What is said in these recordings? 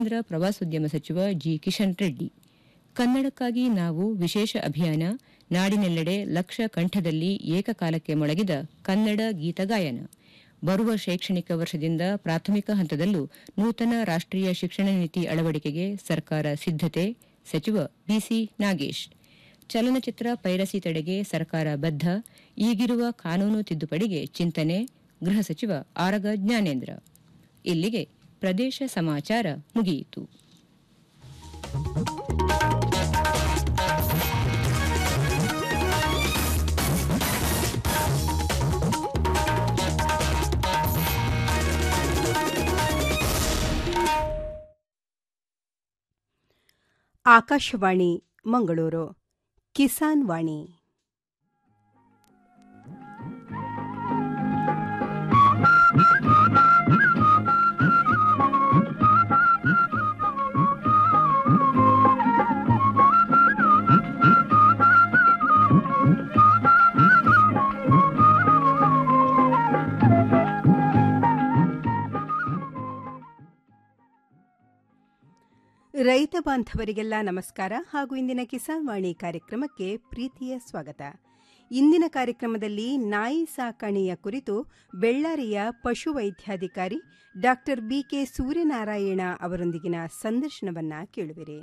ಕೇಂದ್ರ ಪ್ರವಾಸೋದ್ಯಮ ಸಚಿವ ಜಿ ಕಿಶನ್ ರೆಡ್ಡಿ ಕನ್ನಡಕ್ಕಾಗಿ ನಾವು ವಿಶೇಷ ಅಭಿಯಾನ ನಾಡಿನೆಲ್ಲೆಡೆ ಲಕ್ಷ ಕಂಠದಲ್ಲಿ ಏಕಕಾಲಕ್ಕೆ ಮೊಳಗಿದ ಕನ್ನಡ ಗೀತಗಾಯನ ಬರುವ ಶೈಕ್ಷಣಿಕ ವರ್ಷದಿಂದ ಪ್ರಾಥಮಿಕ ಹಂತದಲ್ಲೂ ನೂತನ ರಾಷ್ಟೀಯ ಶಿಕ್ಷಣ ನೀತಿ ಅಳವಡಿಕೆಗೆ ಸರ್ಕಾರ ಸಿದ್ದತೆ ಸಚಿವ ಬಿಸಿ ನಾಗೇಶ್ ಚಲನಚಿತ್ರ ಪೈರಸಿ ತಡೆಗೆ ಸರ್ಕಾರ ಬದ್ಧ ಈಗಿರುವ ಕಾನೂನು ತಿದ್ದುಪಡಿಗೆ ಚಿಂತನೆ ಗೃಹ ಸಚಿವ ಆರಗ ಜ್ಞಾನೇಂದ್ರ ಇಲ್ಲಿಗೆ ಪ್ರದೇಶ ಸಮಾಚಾರ ಮುಗಿಯಿತು ಆಕಾಶವಾಣಿ ಮಂಗಳೂರು ಕಿಸಾನ್ ವಾಣಿ ರೈತ ಬಾಂಧವರಿಗೆಲ್ಲ ನಮಸ್ಕಾರ ಹಾಗೂ ಇಂದಿನ ಕಿಸಾನ್ ವಾಣಿ ಕಾರ್ಯಕ್ರಮಕ್ಕೆ ಪ್ರೀತಿಯ ಸ್ವಾಗತ ಇಂದಿನ ಕಾರ್ಯಕ್ರಮದಲ್ಲಿ ನಾಯಿ ಸಾಕಣೆಯ ಕುರಿತು ಬೆಳ್ಳಾರಿಯ ಪಶುವೈದ್ಯಾಧಿಕಾರಿ ಡಾಕ್ಟರ್ ಬಿಕೆ ಸೂರ್ಯನಾರಾಯಣ ಅವರೊಂದಿಗಿನ ಸಂದರ್ಶನವನ್ನ ಕೇಳುವಿರಿ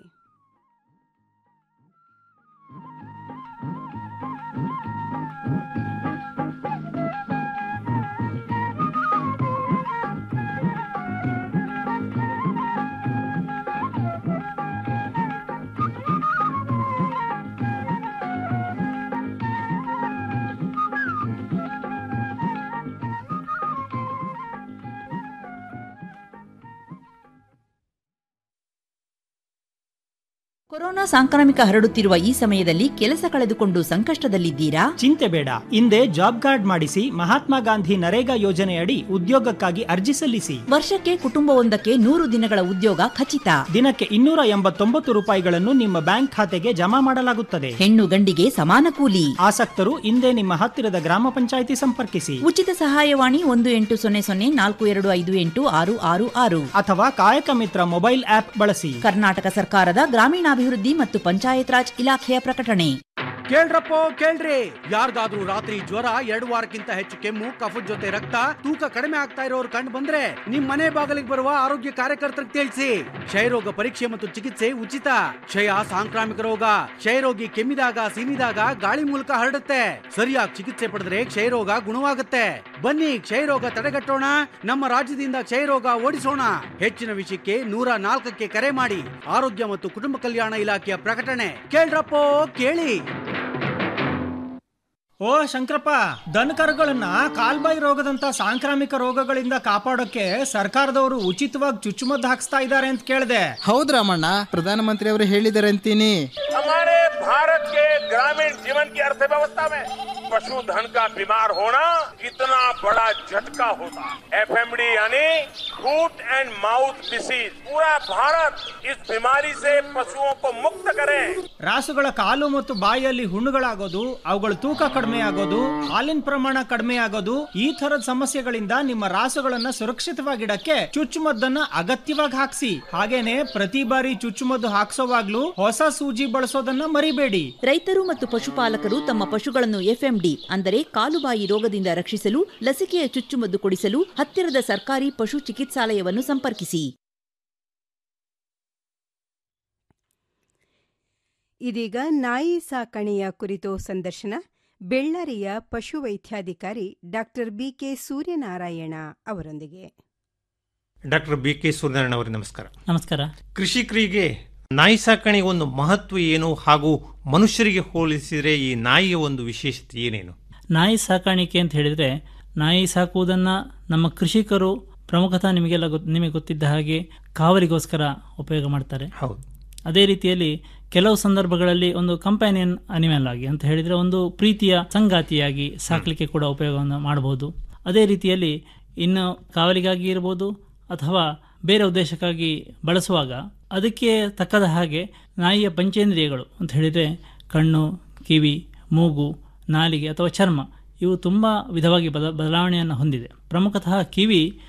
ಕೊರೋನಾ ಸಾಂಕ್ರಾಮಿಕ ಹರಡುತ್ತಿರುವ ಈ ಸಮಯದಲ್ಲಿ ಕೆಲಸ ಕಳೆದುಕೊಂಡು ಸಂಕಷ್ಟದಲ್ಲಿದ್ದೀರಾ ಚಿಂತೆ ಬೇಡ ಹಿಂದೆ ಜಾಬ್ ಕಾರ್ಡ್ ಮಾಡಿಸಿ ಮಹಾತ್ಮ ಗಾಂಧಿ ನರೇಗಾ ಯೋಜನೆಯಡಿ ಉದ್ಯೋಗಕ್ಕಾಗಿ ಅರ್ಜಿ ಸಲ್ಲಿಸಿ ವರ್ಷಕ್ಕೆ ಕುಟುಂಬವೊಂದಕ್ಕೆ ನೂರು ದಿನಗಳ ಉದ್ಯೋಗ ಖಚಿತ ದಿನಕ್ಕೆ ಇನ್ನೂರ ಎಂಬತ್ತೊಂಬತ್ತು ರೂಪಾಯಿಗಳನ್ನು ನಿಮ್ಮ ಬ್ಯಾಂಕ್ ಖಾತೆಗೆ ಜಮಾ ಮಾಡಲಾಗುತ್ತದೆ ಹೆಣ್ಣು ಗಂಡಿಗೆ ಸಮಾನ ಕೂಲಿ ಆಸಕ್ತರು ಹಿಂದೆ ನಿಮ್ಮ ಹತ್ತಿರದ ಗ್ರಾಮ ಪಂಚಾಯಿತಿ ಸಂಪರ್ಕಿಸಿ ಉಚಿತ ಸಹಾಯವಾಣಿ ಒಂದು ಎಂಟು ಸೊನ್ನೆ ಸೊನ್ನೆ ನಾಲ್ಕು ಎರಡು ಐದು ಎಂಟು ಆರು ಆರು ಆರು ಅಥವಾ ಕಾಯಕ ಮಿತ್ರ ಮೊಬೈಲ್ ಆಪ್ ಬಳಸಿ ಕರ್ನಾಟಕ ಸರ್ಕಾರದ ಗ್ರಾಮೀಣಾಭಿವೃದ್ಧಿ ಮತ್ತು ಪಂಚಾಯತ್ ರಾಜ್ ಇಲಾಖೆಯ ಪ್ರಕಟಣೆ ಕೇಳ್ರಪ್ಪೋ ಕೇಳ್ರಿ ಯಾರ್ಗಾದ್ರೂ ರಾತ್ರಿ ಜ್ವರ ಎರಡು ವಾರಕ್ಕಿಂತ ಹೆಚ್ಚು ಕೆಮ್ಮು ಕಫದ ಜೊತೆ ರಕ್ತ ತೂಕ ಕಡಿಮೆ ಆಗ್ತಾ ಇರೋರು ಕಂಡು ಬಂದ್ರೆ ನಿಮ್ ಮನೆ ಬಾಗಿಲಿಗೆ ಬರುವ ಆರೋಗ್ಯ ಕಾರ್ಯಕರ್ತರಿಗೆ ತಿಳಿಸಿ ಕ್ಷಯರೋಗ ಪರೀಕ್ಷೆ ಮತ್ತು ಚಿಕಿತ್ಸೆ ಉಚಿತ ಕ್ಷಯ ಸಾಂಕ್ರಾಮಿಕ ರೋಗ ಕ್ಷಯರೋಗಿ ಕೆಮ್ಮಿದಾಗ ಸೀನಿದಾಗ ಗಾಳಿ ಮೂಲಕ ಹರಡುತ್ತೆ ಸರಿಯಾಗಿ ಚಿಕಿತ್ಸೆ ಪಡೆದ್ರೆ ಕ್ಷಯರೋಗ ಗುಣವಾಗುತ್ತೆ ಬನ್ನಿ ಕ್ಷಯರೋಗ ತಡೆಗಟ್ಟೋಣ ನಮ್ಮ ರಾಜ್ಯದಿಂದ ಕ್ಷಯರೋಗ ಓಡಿಸೋಣ ಹೆಚ್ಚಿನ ವಿಷಯಕ್ಕೆ ನೂರ ನಾಲ್ಕಕ್ಕೆ ಕರೆ ಮಾಡಿ ಆರೋಗ್ಯ ಮತ್ತು ಕುಟುಂಬ ಕಲ್ಯಾಣ ಇಲಾಖೆಯ ಪ್ರಕಟಣೆ ಕೇಳ್ರಪ್ಪೋ ಕೇಳಿ ಓ ಶಂಕರಪ್ಪ ದನಕರುಗಳನ್ನ ಕಾಲ್ಬಾಯಿ ರೋಗದಂತ ಸಾಂಕ್ರಾಮಿಕ ರೋಗಗಳಿಂದ ಕಾಪಾಡೋಕೆ ಸರ್ಕಾರದವರು ಉಚಿತವಾಗಿ ಚುಚ್ಚುಮದ್ದು ಹಾಕ್ಸ್ತಾ ಇದ್ದಾರೆ ಅಂತ ಕೇಳಿದೆ ಹೌದ್ ರಾಮಣ್ಣ ಪ್ರಧಾನಮಂತ್ರಿ ಅವರು ಹೇಳಿದ್ದಾರೆ ಅಂತೀನಿ हमारे भारत के ग्रामीण जीवन की अर्थव्यवस्था में पशुधन का बीमार होना कितना बड़ा झटका होता है एफएमडी यानी फूट एंड माउथ डिसीज पूरा भारत इस बीमारी से पशुओं को मुक्त करे ರಾಸುಗಳ ಕಾಲು ಮತ್ತು ಬಾಯಿಯಲ್ಲಿ ಹುಣ್ಣುಗಳಾಗೋದು ಅವುಗಳ ತೂಕ ಕಡಿಮೆ ಆಗೋದು ಹಾಲಿನ ಪ್ರಮಾಣ ಕಡಿಮೆ ಆಗೋದು ಈ ತರದ ಸಮಸ್ಯೆಗಳಿಂದ ನಿಮ್ಮ ರಾಸುಗಳನ್ನ ಸುರಕ್ಷಿತವಾಗಿಡಕ್ಕೆ ಚುಚ್ಚುಮದ್ದನ್ನ ಅಗತ್ಯವಾಗಿ ಹಾಕ್ಸಿ ಹಾಗೇನೆ ಪ್ರತಿ ಬಾರಿ ಚುಚ್ಚುಮದ್ದು ಹಾಕ್ಸೋವಾಗ್ಲೂ ಹೊಸ ಸೂಜಿ ಬಳಸೋದನ್ನ ಮರಿಬೇಡಿ ರೈತರು ಮತ್ತು ಪಶುಪಾಲಕರು ತಮ್ಮ ಪಶುಗಳನ್ನು ಎಫ್ಎಂಡಿ ಅಂದರೆ ಕಾಲುಬಾಯಿ ರೋಗದಿಂದ ರಕ್ಷಿಸಲು ಲಸಿಕೆಯ ಚುಚ್ಚುಮದ್ದು ಕೊಡಿಸಲು ಹತ್ತಿರದ ಸರ್ಕಾರಿ ಪಶು ಚಿಕಿತ್ಸಾಲಯವನ್ನು ಸಂಪರ್ಕಿಸಿ ಇದೀಗ ನಾಯಿ ಸಾಕಣೆಯ ಕುರಿತು ಸಂದರ್ಶನ ಬೆಳ್ಳಾರಿಯ ಪಶುವೈದ್ಯಾಧಿಕಾರಿ ಡಾಕ್ಟರ್ ಬಿಕೆ ಸೂರ್ಯನಾರಾಯಣ ಅವರೊಂದಿಗೆ ಡಾಕ್ಟರ್ ಬಿ ಕೆ ಸೂರ್ಯನಾರಾಯಣ ಅವರೇ ನಮಸ್ಕಾರ ನಮಸ್ಕಾರ ಕೃಷಿಕರಿಗೆ ನಾಯಿ ಸಾಕಣೆ ಒಂದು ಮಹತ್ವ ಏನು ಹಾಗೂ ಮನುಷ್ಯರಿಗೆ ಹೋಲಿಸಿದರೆ ಈ ನಾಯಿಯ ಒಂದು ವಿಶೇಷತೆ ಏನೇನು ನಾಯಿ ಸಾಕಾಣಿಕೆ ಅಂತ ಹೇಳಿದ್ರೆ ನಾಯಿ ಸಾಕುವುದನ್ನ ನಮ್ಮ ಕೃಷಿಕರು ಪ್ರಮುಖತಃ ನಿಮಗೆಲ್ಲ ಗೊತ್- ನಿಮಗೆ ಗೊತ್ತಿದ್ದ ಹಾಗೆ ಕಾವಲಿಗೋಸ್ಕರ ಉಪಯೋಗ ಮಾಡ್ತಾರೆ ಹೌದು ಅದೇ ರೀತಿಯಲ್ಲಿ ಕೆಲವು ಸಂದರ್ಭಗಳಲ್ಲಿ ಒಂದು ಕಂಪ್ಯಾನಿಯನ್ ಅನಿಮಲ್ ಆಗಿ ಅಂತ ಹೇಳಿದ್ರೆ ಒಂದು ಪ್ರೀತಿಯ ಸಂಗಾತಿಯಾಗಿ ಸಾಕಲಿಕ್ಕೆ ಕೂಡ ಉಪಯೋಗವನ್ನು ಮಾಡಬಹುದು ಅದೇ ರೀತಿಯಲ್ಲಿ ಇನ್ನು ಕಾವಲಿಗಾಗಿ ಇರಬಹುದು ಅಥವಾ ಬೇರೆ ಉದ್ದೇಶಕ್ಕಾಗಿ ಬಳಸುವಾಗ ಅದಕ್ಕೆ ತಕ್ಕದ ಹಾಗೆ ನಾಯಿಯ ಪಂಚೇಂದ್ರಿಯಗಳು ಅಂತ ಹೇಳಿದ್ರೆ ಕಣ್ಣು ಕಿವಿ ಮೂಗು ನಾಲಿಗೆ ಅಥವಾ ಚರ್ಮ ಇವು ತುಂಬಾ ವಿಧವಾಗಿ ಬದ ಬದಲಾವಣೆಯನ್ನು ಹೊಂದಿದೆ ಪ್ರಮುಖತಃ ಕಿವಿ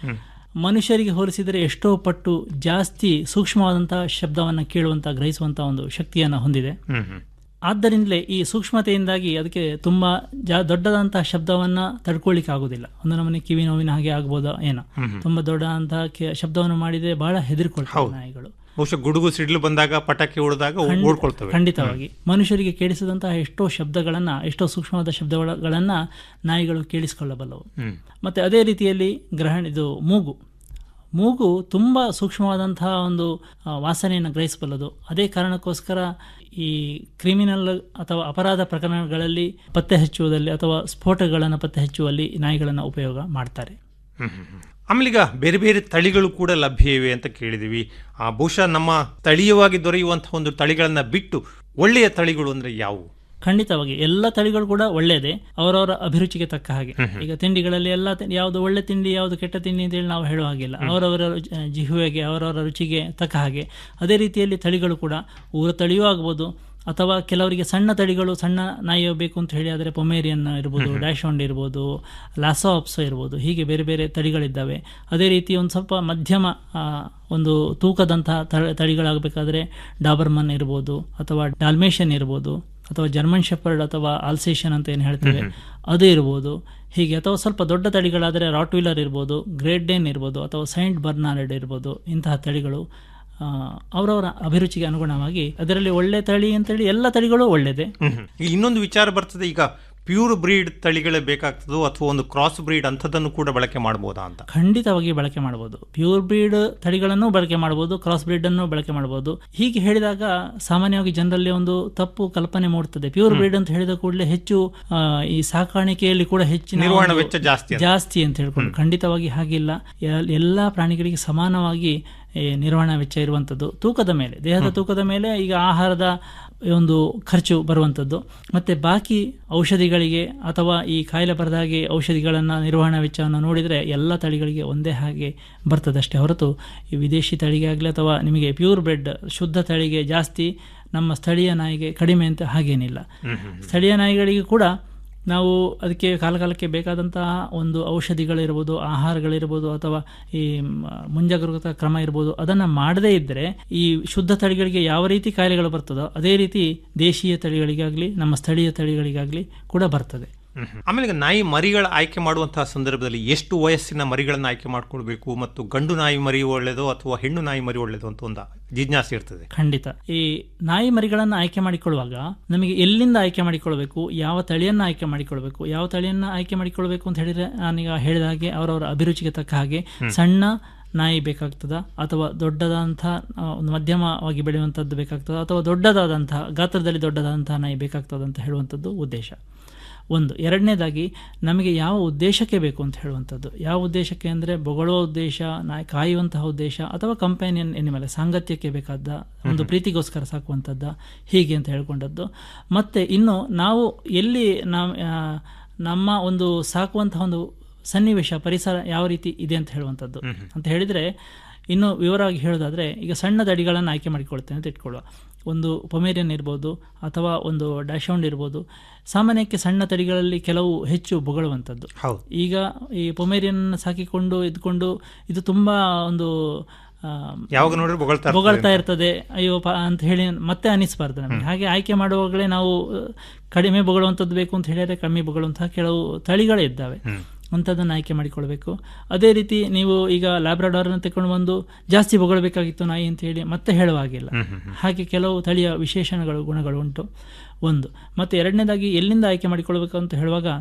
ಮನುಷ್ಯರಿಗೆ ಹೋಲಿಸಿದರೆ ಎಷ್ಟೋ ಪಟ್ಟು ಜಾಸ್ತಿ ಸೂಕ್ಷ್ಮವಾದಂತಹ ಶಬ್ದವನ್ನು ಕೇಳುವಂತ ಗ್ರಹಿಸುವಂತ ಒಂದು ಶಕ್ತಿಯನ್ನು ಹೊಂದಿದೆ ಹ್ಮ್ ಹ್ಮ್ ಆದ್ದರಿಂದಲೇ ಈ ಸೂಕ್ಷ್ಮತೆಯಿಂದಾಗಿ ಅದಕ್ಕೆ ತುಂಬಾ ಜಾ ದೊಡ್ಡದಂತಹ ಶಬ್ದವನ್ನ ತಡ್ಕೊಳ್ಳಿಕ್ಕೆ ಆಗುದಿಲ್ಲ ಒಂದು ನಮನೆ ಕಿವಿ ನೋವಿನ ಹಾಗೆ ಆಗ್ಬೋದಾ ಏನೋ ತುಂಬಾ ದೊಡ್ಡದಂತಹ ಕೆ- ಶಬ್ದವನ್ನು ಮಾಡಿದ್ರೆ ಬಹಳ ಹೆದರ್ಕೊಳ್ತವೆ ನಾಯಿಗಳು ಬಹುಶಃ ಗುಡುಗು ಸಿಡ್ಲು ಬಂದಾಗ ಪಟಾಕಿ ಹೊಡೆದಾಗ ಖಂಡಿತ- ಓಡ್ಕೊಳ್ತವೆ ಖಂಡಿತವಾಗಿ ಮನುಷ್ಯರಿಗೆ ಕೇಳಿಸದಂತಹ ಎಷ್ಟೋ ಶಬ್ದಗಳನ್ನ ಎಷ್ಟೋ ಸೂಕ್ಷ್ಮವಾದ ಶಬ್ದಗಳನ್ನ ನಾಯಿಗಳು ಕೇಳಿಸಿಕೊಳ್ಳಬಲ್ಲವು ಹ್ಮ್. ಮತ್ತೆ ಅದೇ ರೀತಿಯಲ್ಲಿ ಗ್ರಹಣ ಇದು ಮೂಗು ಮೂಗು ತುಂಬ ಸೂಕ್ಷ್ಮವಾದಂತಹ ಒಂದು ಆ, ವಾಸನೆಯನ್ನು ಗ್ರಹಿಸಬಲ್ಲದು ಅದೇ ಕಾರಣಕ್ಕೋಸ್ಕರ ಈ ಕ್ರಿಮಿನಲ್ ಅಥವಾ ಅಪರಾಧ ಪ್ರಕರಣಗಳಲ್ಲಿ ಪತ್ತೆ ಹಚ್ಚುವುದಲ್ಲಿ ಅಥವಾ ಸ್ಫೋಟಗಳನ್ನು ಪತ್ತೆ ಹಚ್ಚುವಲ್ಲಿ ನಾಯಿಗಳನ್ನು ಉಪಯೋಗ ಮಾಡ್ತಾರೆ ಹ್ಮ್ ಹ್ಮ್ ಹ್ಮ್. ಆಮೇಲೆ ಈಗ ಬೇರೆ ಬೇರೆ ತಳಿಗಳು ಕೂಡ ಲಭ್ಯ ಇವೆ ಅಂತ ಕೇಳಿದೀವಿ ಆ ಬಹುಶಃ ನಮ್ಮ ಸ್ಥಳೀಯವಾಗಿ ದೊರೆಯುವಂತಹ ಒಂದು ತಳಿಗಳನ್ನ ಬಿಟ್ಟು ಒಳ್ಳೆಯ ತಳಿಗಳು ಅಂದ್ರೆ ಯಾವುವು ಖಂಡಿತವಾಗಿ ಎಲ್ಲ ತಳಿಗಳು ಕೂಡ ಒಳ್ಳೆಯದೇ ಅವರವರ ಅಭಿರುಚಿಗೆ ತಕ್ಕ ಹಾಗೆ ಈಗ ತಿಂಡಿಗಳಲ್ಲಿ ಎಲ್ಲ ತಿ- ಯಾವುದು ಒಳ್ಳೆ ತಿಂಡಿ ಯಾವುದು ಕೆಟ್ಟ ತಿಂಡಿ ಅಂತೇಳಿ ನಾವು ಹೇಳುವ ಹಾಗಿಲ್ಲ ಅವರವರ ರುಚಿ- ಜಿಹ್ವೆಗೆ ಅವರವರ ರುಚಿಗೆ ತಕ್ಕ ಹಾಗೆ ಅದೇ ರೀತಿಯಲ್ಲಿ ತಳಿಗಳು ಕೂಡ ಊರ ತಳಿಯೂ ಆಗ್ಬೋದು ಅಥವಾ ಕೆಲವರಿಗೆ ಸಣ್ಣ ತಳಿಗಳು ಸಣ್ಣ ನಾಯಿ ಬೇಕು ಅಂತ ಹೇಳಿ ಆದರೆ ಪೊಮೇರಿಯನ್ ಇರ್ಬೋದು ಡ್ಯಾಶೋಂಡ್ ಇರ್ಬೋದು ಲಾಸೋಪ್ಸ್ ಇರ್ಬೋದು ಹೀಗೆ ಬೇರೆ ಬೇರೆ ತಳಿಗಳಿದ್ದಾವೆ ಅದೇ ರೀತಿ ಒಂದು ಸ್ವಲ್ಪ ಮಧ್ಯಮ ಆ, ಒಂದು ತೂಕದಂತಹ ತ- ತಳಿಗಳಾಗಬೇಕಾದ್ರೆ ಡಾಬರ್ಮನ್ ಇರ್ಬೋದು ಅಥವಾ ಡಾಲ್ಮೇಷನ್ ಇರ್ಬೋದು ಅಥವಾ ಜರ್ಮನ್ ಶೆಪರ್ಡ್ ಅಥವಾ ಆಲ್ಸೇಷನ್ ಅಂತ ಏನು ಹೇಳ್ತೇವೆ ಅದು ಇರ್ಬೋದು ಹೀಗೆ ಅಥವಾ ಸ್ವಲ್ಪ ದೊಡ್ಡ ತಳಿಗಳಾದರೆ ರಾಟ್ವೀಲರ್ ಇರ್ಬೋದು ಗ್ರೇಟ್ ಡೇನ್ ಇರ್ಬೋದು ಅಥವಾ ಸೈಂಟ್ ಬರ್ನಾರ್ಡ್ ಇರ್ಬೋದು ಇಂತಹ ತಳಿಗಳು ಆ, ಅವರವರ ಅಭಿರುಚಿಗೆ ಅನುಗುಣವಾಗಿ ಅದರಲ್ಲಿ ಒಳ್ಳೆ ತಳಿ ಅಂತೇಳಿ ಎಲ್ಲ ತಳಿಗಳು ಒಳ್ಳೆಯದೇ ಹ್ಮ್ ಹ್ಮ್. ಈಗ ಇನ್ನೊಂದು ವಿಚಾರ ಬರ್ತದೆ ಈಗ ಪ್ಯೂರ್ ಬ್ರೀಡ್ ತಳಿಗಳೇ ಬೇಕಾಗ್ತದೋ ಅಥವಾ ಒಂದು ಕ್ರಾಸ್ ಬ್ರೀಡ್ ಅಂಥದ್ದನ್ನು ಕೂಡ ಬಳಕೆ ಮಾಡಬಹುದಾ ಅಂತ ಖಂಡಿತವಾಗಿ ಬಳಕೆ ಮಾಡಬಹುದು ಪ್ಯೂರ್ ಬ್ರೀಡ್ ತಳಿಗಳನ್ನು ಬಳಕೆ ಮಾಡಬಹುದು ಕ್ರಾಸ್ ಬ್ರೀಡ್ ಅನ್ನು ಬಳಕೆ ಮಾಡಬಹುದು ಹೀಗೆ ಹೇಳಿದಾಗ ಸಾಮಾನ್ಯವಾಗಿ ಜನರಲ್ಲಿ ಒಂದು ತಪ್ಪು ಕಲ್ಪನೆ ಮೂಡುತ್ತದೆ ಪ್ಯೂರ್ ಬ್ರೀಡ್ ಅಂತ ಹೇಳಿದ ಕೂಡಲೇ ಹೆಚ್ಚು ಆ, ಈ ಸಾಕಾಣಿಕೆಯಲ್ಲಿ ಕೂಡ ಹೆಚ್ಚಿನ ನಿರ್ವಹಣಾ ಒಂದು ವೆಚ್ಚ ಜಾಸ್ತಿ ಅಂತ. ಜಾಸ್ತಿ ಅಂತ ಹೇಳ್ಕೊಂಡು ಖಂಡಿತವಾಗಿ ಹಾಗಿಲ್ಲ ಎಲ್- ಎಲ್ಲಾ ಪ್ರಾಣಿಗಳಿಗೆ ಸಮಾನವಾಗಿ ಈ ನಿರ್ವಹಣಾ ವೆಚ್ಚ ಇರುವಂತದ್ದು ತೂಕದ ಮೇಲೆ ದೇಹದ ತೂಕದ ಮೇಲೆ ಈಗ ಆಹಾರದ ಒಂದು ಖರ್ಚು ಬರುವಂಥದ್ದು ಮತ್ತೆ ಬಾಕಿ ಔಷಧಿಗಳಿಗೆ ಅಥವಾ ಈ ಕಾಯಿಲೆ ಬರದಾಗೆ ಔಷಧಿಗಳನ್ನು ನಿರ್ವಹಣಾ ವೆಚ್ಚವನ್ನು ನೋಡಿದರೆ ಎಲ್ಲ ತಳಿಗಳಿಗೆ ಒಂದೇ ಹಾಗೆ ಬರ್ತದಷ್ಟೇ ಹೊರತು ಈ ವಿದೇಶಿ ತಳಿಗೆ ಆಗಲಿ ಅಥವಾ ನಿಮಗೆ ಪ್ಯೂರ್ ಬ್ರೆಡ್ ಶುದ್ಧ ತಳಿಗೆ ಜಾಸ್ತಿ ನಮ್ಮ ಸ್ಥಳೀಯ ನಾಯಿಗೆ ಕಡಿಮೆ ಅಂತ ಹಾಗೇನಿಲ್ಲ ಸ್ಥಳೀಯ ನಾಯಿಗಳಿಗೆ ಕೂಡ ನಾವು ಅದಕ್ಕೆ ಕಾಲಕಾಲಕ್ಕೆ ಬೇಕಾದಂತಹ ಒಂದು ಔಷಧಿಗಳಿರ್ಬೋದು ಆಹಾರಗಳಿರ್ಬೋದು ಅಥವಾ ಈ ಮ- ಮುಂಜಾಗರೂಕತಾ ಕ್ರಮ ಇರ್ಬೋದು ಅದನ್ನು ಮಾಡದೇ ಇದ್ದರೆ ಈ ಶುದ್ಧ ತಳಿಗಳಿಗೆ ಯಾವ ರೀತಿ ಕಾಯಿಲೆಗಳು ಬರ್ತದೋ ಅದೇ ರೀತಿ ದೇಶೀಯ ತಳಿಗಳಿಗಾಗಲಿ ನಮ್ಮ ಸ್ಥಳೀಯ ತಳಿಗಳಿಗಾಗಲಿ ಕೂಡ ಬರ್ತದೆ ಹ್ಮ್ ಹ್ಮ್. ಆಮೇಲೆ ಈಗ ನಾಯಿ ಮರಿಗಳ ಆಯ್ಕೆ ಮಾಡುವಂತಹ ಸಂದರ್ಭದಲ್ಲಿ ಎಷ್ಟು ವಯಸ್ಸಿನ ಮರಿಗಳನ್ನ ಆಯ್ಕೆ ಮಾಡ್ಕೊಳ್ಬೇಕು ಮತ್ತು ಗಂಡು ನಾಯಿ ಮರಿ ಒಳ್ಳೆಯದು ಅಥವಾ ಹೆಣ್ಣು ನಾಯಿ ಮರಿ ಒಳ್ಳೆಯದು ಅಂತ ಒಂದು ಜಿಜ್ಞಾಸೆ ಇರ್ತದೆ ಖಂಡಿತ ಈ ನಾಯಿ ಮರಿಗಳನ್ನು ಆಯ್ಕೆ ಮಾಡಿಕೊಳ್ಳುವಾಗ ನಮಗೆ ಎಲ್ಲಿಂದ ಆಯ್ಕೆ ಮಾಡಿಕೊಳ್ಬೇಕು ಯಾವ ತಳಿಯನ್ನು ಆಯ್ಕೆ ಮಾಡಿಕೊಳ್ಬೇಕು ಯಾವ ತಳಿಯನ್ನು ಆಯ್ಕೆ ಮಾಡಿಕೊಳ್ಬೇಕು ಅಂತ ಹೇಳಿದ್ರೆ ನಾನೀಗ ಹೇಳಿದ ಹಾಗೆ ಅವರವರ ಅಭಿರುಚಿಗೆ ತಕ್ಕ ಹಾಗೆ ಸಣ್ಣ ನಾಯಿ ಬೇಕಾಗ್ತದ ಅಥವಾ ದೊಡ್ಡದಾದಂತಹ ಆ, ಒಂದು ಮಧ್ಯಮವಾಗಿ ಬೆಳೆಯುವಂಥದ್ದು ಬೇಕಾಗ್ತದ ಅಥವಾ ದೊಡ್ಡದಾದಂತಹ ಗಾತ್ರದಲ್ಲಿ ದೊಡ್ಡದಾದಂತಹ ನಾಯಿ ಬೇಕಾಗ್ತದ ಅಂತ ಹೇಳುವಂಥದ್ದು ಉದ್ದೇಶ ಒಂದು ಎರಡನೇದಾಗಿ ನಮಗೆ ಯಾವ ಉದ್ದೇಶಕ್ಕೆ ಬೇಕು ಅಂತ ಹೇಳುವಂಥದ್ದು ಯಾವ ಉದ್ದೇಶಕ್ಕೆ ಅಂದರೆ ಬೊಗಳುವ ಉದ್ದೇಶ ನಾಯಿ ಕಾಯುವಂತಹ ಉದ್ದೇಶ ಅಥವಾ ಕಂಪ್ಯಾನಿಯನ್ ಎನಿಮಲ್ ಸಾಂಗತ್ಯಕ್ಕೆ ಬೇಕಾದ ಒಂದು ಪ್ರೀತಿಗೋಸ್ಕರ ಸಾಕುವಂಥದ್ದ ಹೀಗೆ ಅಂತ ಹೇಳ್ಕೊಂಡದ್ದು ಮತ್ತು ಇನ್ನು ನಾವು ಎಲ್ಲಿ ನಾವು ಆ, ನಮ್ಮ ಒಂದು ಸಾಕುವಂತಹ ಒಂದು ಸನ್ನಿವೇಶ ಪರಿಸರ ಯಾವ ರೀತಿ ಇದೆ ಅಂತ ಹೇಳುವಂಥದ್ದು ಅಂತ ಹೇಳಿದರೆ ಇನ್ನು ವಿವರವಾಗಿ ಹೇಳೋದಾದರೆ ಈಗ ಸಣ್ಣ ತಳಿಗಳನ್ನು ಆಯ್ಕೆ ಮಾಡಿಕೊಳ್ತೇನೆ ಅಂತ ಇಟ್ಕೊಳ್ಳುವ ಒಂದು ಪೊಮೇರಿಯನ್ ಇರ್ಬೋದು ಅಥವಾ ಒಂದು ಡ್ಯಾಶೌಂಡ್ ಇರ್ಬೋದು ಸಾಮಾನ್ಯಕ್ಕೆ ಸಣ್ಣ ತಳಿಗಳಲ್ಲಿ ಕೆಲವು ಹೆಚ್ಚು ಬೊಗಳುವಂಥದ್ದು ಹೌದು ಈಗ ಈ ಪೊಮೇರಿಯನ್ ಸಾಕಿಕೊಂಡು ಇದ್ಕೊಂಡು ಇದು ತುಂಬಾ ಒಂದು ಆ, ಯಾವಾಗ ನೋಡಿದ್ರು ಬೊಗಳ್ತಾ ಇರ್ತದೆ ಬೊಗಳ್ತಾ ಇರ್ತದೆ ಅಯ್ಯೋ ಪ ಅಂತ ಹೇಳಿ ಮತ್ತೆ ಅನಿಸ್ಬಾರ್ದು ನಮಗೆ ಹಾಗೆ ಆಯ್ಕೆ ಮಾಡುವಾಗಲೇ ನಾವು ಆ, ಕಡಿಮೆ ಬೊಗಳುವಂಥದ್ದು ಬೇಕು ಅಂತ ಹೇಳಿದ್ರೆ ಕಮ್ಮಿ ಬೊಗಳುವಂತಹ ಕೆಲವು ತಳಿಗಳೇ ಇದ್ದಾವೆ ಅಂಥದ್ದನ್ನು ಆಯ್ಕೆ ಮಾಡಿಕೊಳ್ಬೇಕು ಅದೇ ರೀತಿ ನೀವು ಈಗ ಲ್ಯಾಬ್ರಾಡಾರ್ನ ತಗೊಂಡು ಬಂದು ಜಾಸ್ತಿ ಬೊಗಳಬೇಕಾಗಿತ್ತು ನಾಯಿ ಅಂತ ಹೇಳಿ ಮತ್ತೆ ಹೇಳುವ ಹಾಗಿಲ್ಲ ಹಾಗೆ ಕೆಲವು ತಳಿಯ ವಿಶೇಷಣಗಳು ಗುಣಗಳು ಉಂಟು ಒಂದು ಮತ್ತು ಎರಡನೇದಾಗಿ ಎಲ್ಲಿಂದ ಆಯ್ಕೆ ಮಾಡಿಕೊಳ್ಬೇಕು ಅಂತ ಹೇಳುವಾಗ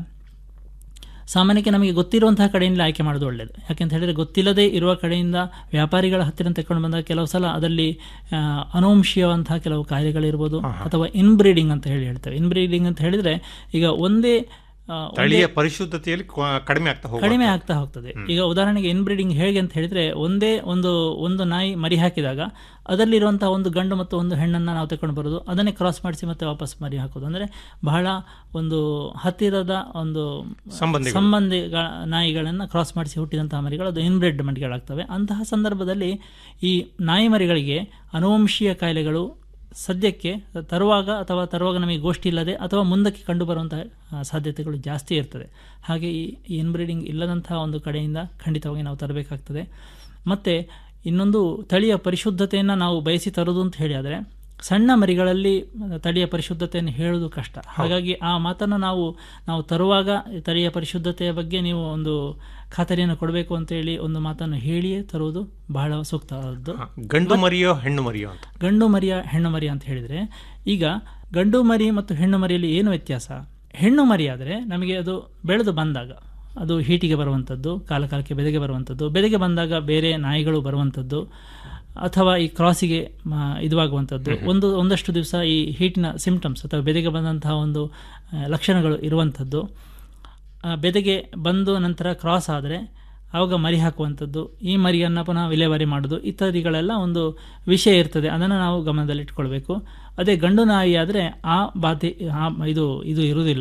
ಸಾಮಾನ್ಯಕ್ಕೆ ನಮಗೆ ಗೊತ್ತಿರುವಂತಹ ಕಡೆಯಿಂದ ಆಯ್ಕೆ ಮಾಡೋದು ಒಳ್ಳೆಯದು ಯಾಕೆಂತ ಹೇಳಿದ್ರೆ ಗೊತ್ತಿಲ್ಲದೆ ಇರುವ ಕಡೆಯಿಂದ ವ್ಯಾಪಾರಿಗಳ ಹತ್ತಿರ ತೆಕೊಂಡು ಬಂದಾಗ ಕೆಲವು ಸಲ ಅದರಲ್ಲಿ ಆ, ಅನುವಂಶೀಯವಂತಹ ಕೆಲವು ಕಾಯಿಲೆಗಳಿರ್ಬೋದು ಅಥವಾ ಇನ್ಬ್ರೀಡಿಂಗ್ ಅಂತ ಹೇಳಿ ಹೇಳ್ತೇವೆ ಇನ್ಬ್ರೀಡಿಂಗ್ ಅಂತ ಹೇಳಿದ್ರೆ ಈಗ ಒಂದೇ ಆ, ಒಂದೇ- ತಳಿಯ ಪರಿಶುದ್ಧತೆಯಲ್ಲಿ ಕ್ವ- ಕಡಿಮೆ ಆಗ್ತಾ ಹೋಗುತ್ತೆ ಕಡಿಮೆ ಆಗ್ತಾ ಹೋಗ್ತದೆ ಈಗ ಉದಾಹರಣೆಗೆ ಇನ್ಬ್ರೀಡಿಂಗ್ ಹೇಗೆ ಅಂತ ಹೇಳಿದ್ರೆ ಒಂದೇ ಒಂದು ಒಂದು ನಾಯಿ ಮರಿ ಹಾಕಿದಾಗ ಅದರಲ್ಲಿರುವಂತಹ ಒಂದು ಗಂಡು ಮತ್ತು ಒಂದು ಹೆಣ್ಣನ್ನು ನಾವು ತಗೊಂಡು ಬರೋದು ಅದನ್ನೇ ಕ್ರಾಸ್ ಮಾಡಿಸಿ ಮತ್ತೆ ವಾಪಸ್ ಮರಿ ಹಾಕೋದು ಅಂದ್ರೆ ಬಹಳ ಒಂದು ಹತ್ತಿರದ ಒಂದು ಸಂಬಂಧಿಗಳು. ಸಂಬಂಧಿಗಳ ನಾಯಿಗಳನ್ನು ಕ್ರಾಸ್ ಮಾಡಿಸಿ ಹುಟ್ಟಿದಂತಹ ಮರಿಗಳು ಅದು ಇನ್ಬ್ರೆಡ್ ಮರಿಗಳಾಗ್ತವೆ ಅಂತಹ ಸಂದರ್ಭದಲ್ಲಿ ಈ ನಾಯಿ ಮರಿಗಳಿಗೆ ಅನುವಂಶೀಯ ಕಾಯಿಲೆಗಳು ಸದ್ಯಕ್ಕೆ ತರುವಾಗ ಅಥವಾ ತರುವಾಗ ನಮಗೆ ಗೋಷ್ಠಿ ಇಲ್ಲದೆ ಅಥವಾ ಮುಂದಕ್ಕೆ ಕಂಡುಬರುವಂತಹ ಆ, ಸಾಧ್ಯತೆಗಳು ಜಾಸ್ತಿ ಇರ್ತದೆ ಹಾಗೆ ಈ ಇನ್ಬ್ರೀಡಿಂಗ್ ಇಲ್ಲದಂತಹ ಒಂದು ಕಡೆಯಿಂದ ಖಂಡಿತವಾಗಿ ನಾವು ತರಬೇಕಾಗ್ತದೆ ಮತ್ತು ಇನ್ನೊಂದು ತಳಿಯ ಪರಿಶುದ್ಧತೆಯನ್ನು ನಾವು ಬಯಸಿ ತರೋದು ಅಂತ ಹೇಳಿ ಆದರೆ ಸಣ್ಣ ಮರಿಗಳಲ್ಲಿ ತಳಿಯ ಪರಿಶುದ್ಧತೆಯನ್ನು ಹೇಳೋದು ಕಷ್ಟ ಹಾಗಾಗಿ ಆ ಮಾತನ್ನು ನಾವು ನಾವು ತರುವಾಗ ಈ ತಳಿಯ ಪರಿಶುದ್ಧತೆಯ ಬಗ್ಗೆ ನೀವು ಒಂದು ಖಾತರಿಯನ್ನು ಕೊಡಬೇಕು ಅಂತೇಳಿ ಒಂದು ಮಾತನ್ನು ಹೇಳಿಯೇ ತರುವುದು ಬಹಳ ಸೂಕ್ತವಾದದ್ದು ಗಂಡು ಮರಿಯೋ ಹೆಣ್ಣು ಮರಿಯೋ ಅಂತ ಗಂಡು ಮರಿಯ ಹೆಣ್ಣು ಮರಿ ಅಂತ ಹೇಳಿದರೆ ಈಗ ಗಂಡು ಮರಿ ಮತ್ತು ಹೆಣ್ಣು ಮರಿಯಲ್ಲಿ ಏನು ವ್ಯತ್ಯಾಸ ಹೆಣ್ಣು ಮರಿ ಆದರೆ ನಮಗೆ ಅದು ಬೆಳೆದು ಬಂದಾಗ ಅದು ಹೀಟಿಗೆ ಬರುವಂಥದ್ದು ಕಾಲ ಕಾಲಕ್ಕೆ ಬೆದೆಗೆ ಬರುವಂಥದ್ದು ಬೆದೆಗೆ ಬಂದಾಗ ಬೇರೆ ನಾಯಿಗಳು ಬರುವಂಥದ್ದು ಅಥವಾ ಈ ಕ್ರಾಸಿಗೆ ಮ- ಇದುವಾಗುವಂಥದ್ದು ಒಂದು ಒಂದಷ್ಟು ದಿವಸ ಈ ಹೀಟಿನ ಸಿಂಪ್ಟಮ್ಸ್ ಅಥವಾ ಬೆದೆಗೆ ಬಂದಂತಹ ಒಂದು ಆ, ಲಕ್ಷಣಗಳು ಇರುವಂಥದ್ದು ಆ, ಬೆದೆಗೆ ಬಂದು ನಂತರ ಕ್ರಾಸ್ ಆದರೆ ಆವಾಗ ಮರಿ ಹಾಕುವಂಥದ್ದು ಈ ಮರಿಯನ್ನು ಪುನಃ ವಿಲೇವಾರಿ ಮಾಡೋದು ಇತ್ಯಾದಿಗಳೆಲ್ಲ ಒಂದು ವಿಷಯ ಇರ್ತದೆ ಅದನ್ನು ನಾವು ಗಮನದಲ್ಲಿಟ್ಕೊಳ್ಬೇಕು ಅದೇ ಗಂಡು ನಾಯಿ ಆದರೆ ಆ ಬಾಧೆ ಆ ಇದು ಇದು ಇರುವುದಿಲ್ಲ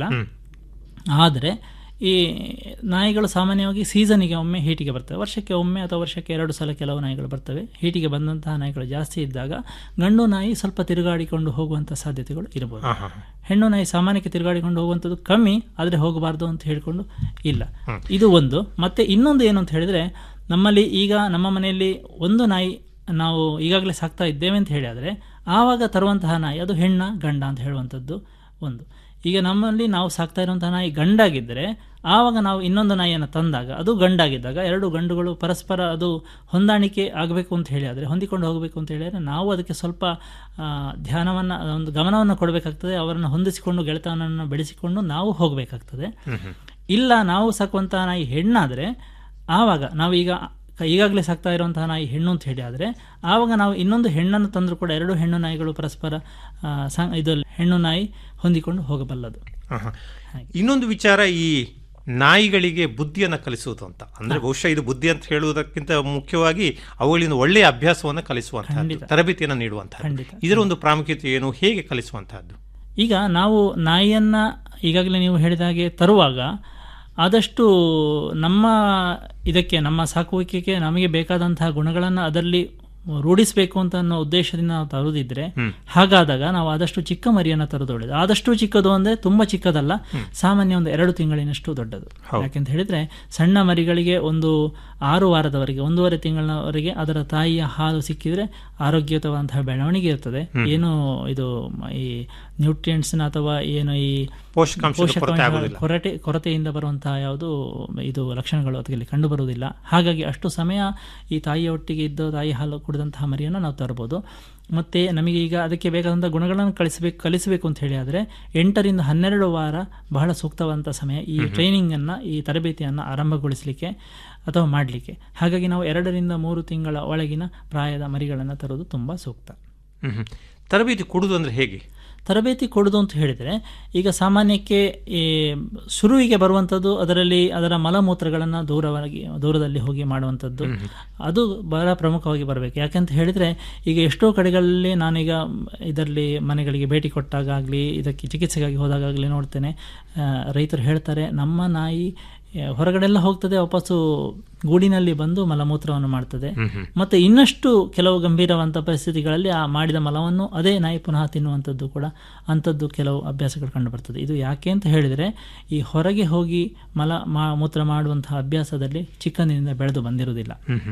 ಆದರೆ ಈ ನಾಯಿಗಳು ಸಾಮಾನ್ಯವಾಗಿ ಸೀಸನಿಗೆ ಒಮ್ಮೆ ಹೀಟಿಗೆ ಬರ್ತವೆ ವರ್ಷಕ್ಕೆ ಒಮ್ಮೆ ಅಥವಾ ವರ್ಷಕ್ಕೆ ಎರಡು ಸಲ ಕೆಲವು ನಾಯಿಗಳು ಬರ್ತವೆ ಹೀಟಿಗೆ ಬಂದಂತಹ ನಾಯಿಗಳು ಜಾಸ್ತಿ ಇದ್ದಾಗ ಗಂಡು ನಾಯಿ ಸ್ವಲ್ಪ ತಿರುಗಾಡಿಕೊಂಡು ಹೋಗುವಂಥ ಸಾಧ್ಯತೆಗಳು ಇರಬಹುದು ಹೆಣ್ಣು ನಾಯಿ ಸಾಮಾನ್ಯಕ್ಕೆ ತಿರುಗಾಡಿಕೊಂಡು ಹೋಗುವಂಥದ್ದು ಕಮ್ಮಿ ಆದರೆ ಹೋಗಬಾರ್ದು ಅಂತ ಹೇಳಿಕೊಂಡು ಇಲ್ಲ ಇದು ಒಂದು ಮತ್ತೆ ಇನ್ನೊಂದು ಏನು ಅಂತ ಹೇಳಿದ್ರೆ ನಮ್ಮಲ್ಲಿ ಈಗ ನಮ್ಮ ಮನೆಯಲ್ಲಿ ಒಂದು ನಾಯಿ ನಾವು ಈಗಾಗಲೇ ಸಾಕ್ತಾ ಇದ್ದೇವೆ ಅಂತ ಹೇಳಿ ಆದರೆ ಆವಾಗ ತರುವಂತಹ ನಾಯಿ ಅದು ಹೆಣ್ಣ ಗಂಡ ಅಂತ ಹೇಳುವಂಥದ್ದು ಒಂದು ಈಗ ನಮ್ಮಲ್ಲಿ ನಾವು ಸಾಕ್ತಾ ಇರುವಂತಹ ನಾಯಿ ಗಂಡಾಗಿದ್ದರೆ ಆವಾಗ ನಾವು ಇನ್ನೊಂದು ನಾಯಿಯನ್ನು ತಂದಾಗ ಅದು ಗಂಡಾಗಿದ್ದಾಗ ಎರಡು ಗಂಡುಗಳು ಪರಸ್ಪರ ಅದು ಹೊಂದಾಣಿಕೆ ಆಗಬೇಕು ಅಂತ ಹೇಳಿ ಆದರೆ ಹೊಂದಿಕೊಂಡು ಹೋಗಬೇಕು ಅಂತ ಹೇಳಿದರೆ ನಾವು ಅದಕ್ಕೆ ಸ್ವಲ್ಪ ಧ್ಯಾನವನ್ನು ಒಂದು ಗಮನವನ್ನು ಕೊಡಬೇಕಾಗ್ತದೆ ಅವರನ್ನು ಹೊಂದಿಸಿಕೊಂಡು ಗೆಳೆತನವನ್ನು ಬೆಳೆಸಿಕೊಂಡು ನಾವು ಹೋಗಬೇಕಾಗ್ತದೆ ಇಲ್ಲ ನಾವು ಸಾಕುವಂತಹ ನಾಯಿ ಹೆಣ್ಣಾದರೆ ಆವಾಗ ನಾವು ಈಗ ಈಗಾಗಲೇ ಸಾಕ್ತಾ ಇರುವಂತಹ ನಾಯಿ ಹೆಣ್ಣು ಅಂತ ಹೇಳಿ ಆದರೆ ಆವಾಗ ನಾವು ಇನ್ನೊಂದು ಹೆಣ್ಣನ್ನು ತಂದರೂ ಕೂಡ ಎರಡು ಹೆಣ್ಣು ನಾಯಿಗಳು ಪರಸ್ಪರ ಆ, ಸಂ- ಇದು ಹೆಣ್ಣು ನಾಯಿ ಹೊಂದಿಕೊಂಡು ಹೋಗಬಲ್ಲದು ಆಹಾ. ಇನ್ನೊಂದು ವಿಚಾರ ಈ ನಾಯಿಗಳಿಗೆ ಬುದ್ಧಿಯನ್ನು ಕಲಿಸುವುದು ಅಂತ ಅಂದ್ರೆ ಬಹುಶಃ ಇದು ಬುದ್ಧಿ ಅಂತ ಹೇಳುವುದಕ್ಕಿಂತ ಮುಖ್ಯವಾಗಿ ಅವುಗಳಿಂದ ಒಳ್ಳೆಯ ಅಭ್ಯಾಸವನ್ನು ಕಲಿಸುವಂತಹದ್ದು ತರಬೇತಿಯನ್ನು ನೀಡುವಂತಹದ್ದು ಇದರ ಒಂದು ಪ್ರಾಮುಖ್ಯತೆ ಏನು ಹೇಗೆ ಕಲಿಸುವಂತಹದ್ದು ಈಗ ನಾವು ನಾಯಿಯನ್ನು ಈಗಾಗಲೇ ನೀವು ಹೇಳಿದ ಹಾಗೆ ತರುವಾಗ ಆದಷ್ಟು ನಮ್ಮ ಇದಕ್ಕೆ ನಮ್ಮ ಸಾಕುವಿಕೆಗೆ ನಮಗೆ ಬೇಕಾದಂತಹ ಗುಣಗಳನ್ನು ಅದರಲ್ಲಿ ರೂಢಿಸಬೇಕು ಅಂತ ಅನ್ನೋ ಉದ್ದೇಶದಿಂದ ನಾವು ತರುದಿದ್ರೆ ಹಾಗಾದಾಗ ನಾವು ಆದಷ್ಟು ಚಿಕ್ಕ ಮರಿಯನ್ನು ತರೋದು ಒಳ್ಳೆಯದು ಆದಷ್ಟು ಚಿಕ್ಕದು ಅಂದ್ರೆ ತುಂಬಾ ಚಿಕ್ಕದಲ್ಲ ಸಾಮಾನ್ಯ ಒಂದು ಎರಡು ತಿಂಗಳಿನಷ್ಟು ದೊಡ್ಡದು ಯಾಕೆಂತ ಹೇಳಿದ್ರೆ ಸಣ್ಣ ಮರಿಗಳಿಗೆ ಒಂದು ಆರು ವಾರದವರೆಗೆ ಒಂದೂವರೆ ತಿಂಗಳವರೆಗೆ ಅದರ ತಾಯಿಯ ಹಾಲು ಸಿಕ್ಕಿದ್ರೆ ಆರೋಗ್ಯಯುತವಾದಂತಹ ಬೆಳವಣಿಗೆ ಇರ್ತದೆ ಏನು ಇದು ಮ- ಈ ನ್ಯೂಟ್ರಿಯೆಂಟ್ಸ್ನ ಅಥವಾ ಏನು ಈ ಪೋಷಕಾಂಶದ ಕೊರತೆ ಪೋಷಕಾಂಶ ಆಗುವುದಿಲ್ಲ. ಕೊರತೆ ಕೊರತೆಯಿಂದ ಬರುವಂತಹ ಯಾವುದು ಇದು ಲಕ್ಷಣಗಳು ಅದರಲ್ಲಿ ಕಂಡು ಬರುವುದಿಲ್ಲ ಹಾಗಾಗಿ ಅಷ್ಟು ಸಮಯ ಈ ತಾಯಿಯ ಒಟ್ಟಿಗೆ ಇದ್ದು ತಾಯಿ ಹಾಲು ಕುಡಿದಂತಹ ಮರಿಯನ್ನು ನಾವು ತರಬಹುದು ಮತ್ತೆ ನಮಗೆ ಈಗ ಅದಕ್ಕೆ ಬೇಕಾದಂಥ ಗುಣಗಳನ್ನು ಕಳಿಸಬೇಕು ಕಲಿಸಬೇಕು ಅಂತ ಹೇಳಿ ಆದರೆ ಎಂಟರಿಂದ ಹನ್ನೆರಡು ವಾರ ಬಹಳ ಸೂಕ್ತವಾದಂಥ ಸಮಯ ಈ ಟ್ರೈನಿಂಗ್ ಅನ್ನ ಈ ತರಬೇತಿಯನ್ನು ಆರಂಭಗೊಳಿಸಲಿಕ್ಕೆ ಅಥವಾ ಮಾಡಲಿಕ್ಕೆ ಹಾಗಾಗಿ ನಾವು ಎರಡರಿಂದ ಮೂರು ತಿಂಗಳ ಒಳಗಿನ ಪ್ರಾಯದ ಮರಿಗಳನ್ನು ತರೋದು ತುಂಬ ಸೂಕ್ತ ಹ್ಮ್ ಹ್ಮ್. ತರಬೇತಿ ಕೊಡುವುದು ಅಂದ್ರೆ ಹೇಗೆ ತರಬೇತಿ ಕೊಡೋದು ಅಂತ ಹೇಳಿದರೆ ಈಗ ಸಾಮಾನ್ಯಕ್ಕೆ ಈ ಶುರುವಿಗೆ ಬರುವಂಥದ್ದು ಅದರಲ್ಲಿ ಅದರ ಮಲಮೂತ್ರಗಳನ್ನು ದೂರವಾಗಿ ದೂರದಲ್ಲಿ ಹೋಗಿ ಮಾಡುವಂಥದ್ದು ಅದು ಬಹಳ ಪ್ರಮುಖವಾಗಿ ಬರಬೇಕು ಯಾಕಂತ ಹೇಳಿದರೆ ಈಗ ಎಷ್ಟೋ ಕಡೆಗಳಲ್ಲಿ ನಾನೀಗ ಇದರಲ್ಲಿ ಮನೆಗಳಿಗೆ ಭೇಟಿ ಕೊಟ್ಟಾಗಲಿ ಇದಕ್ಕೆ ಚಿಕಿತ್ಸೆಗಾಗಿ ಹೋದಾಗಲಿ ನೋಡ್ತೇನೆ ಆ, ರೈತರು ಹೇಳ್ತಾರೆ ನಮ್ಮ ನಾಯಿ ಆ, ಹೊರಗಡೆಲ್ಲ ಹೋಗ್ತದೆ ವಾಪಸ್ಸು ಗೂಡಿನಲ್ಲಿ ಬಂದು ಮಲಮೂತ್ರವನ್ನು ಮಾಡ್ತದೆ ಮತ್ತೆ ಇನ್ನಷ್ಟು ಕೆಲವು ಗಂಭೀರವಂತ ಪರಿಸ್ಥಿತಿಗಳಲ್ಲಿ ಆ ಮಾಡಿದ ಮಲವನ್ನು ಅದೇ ನಾಯಿ ಪುನಃ ತಿನ್ನುವಂಥದ್ದು ಕೂಡ ಅಂಥದ್ದು ಕೆಲವು ಅಭ್ಯಾಸಗಳು ಕಂಡು ಬರ್ತದೆ ಇದು ಯಾಕೆ ಅಂತ ಹೇಳಿದರೆ ಈ ಹೊರಗೆ ಹೋಗಿ ಮಲ ಮಾ ಮೂತ್ರ ಮಾಡುವಂತಹ ಅಭ್ಯಾಸದಲ್ಲಿ ಚಿಕ್ಕಂದಿನಿಂದ ಬೆಳೆದು ಬಂದಿರುವುದಿಲ್ಲ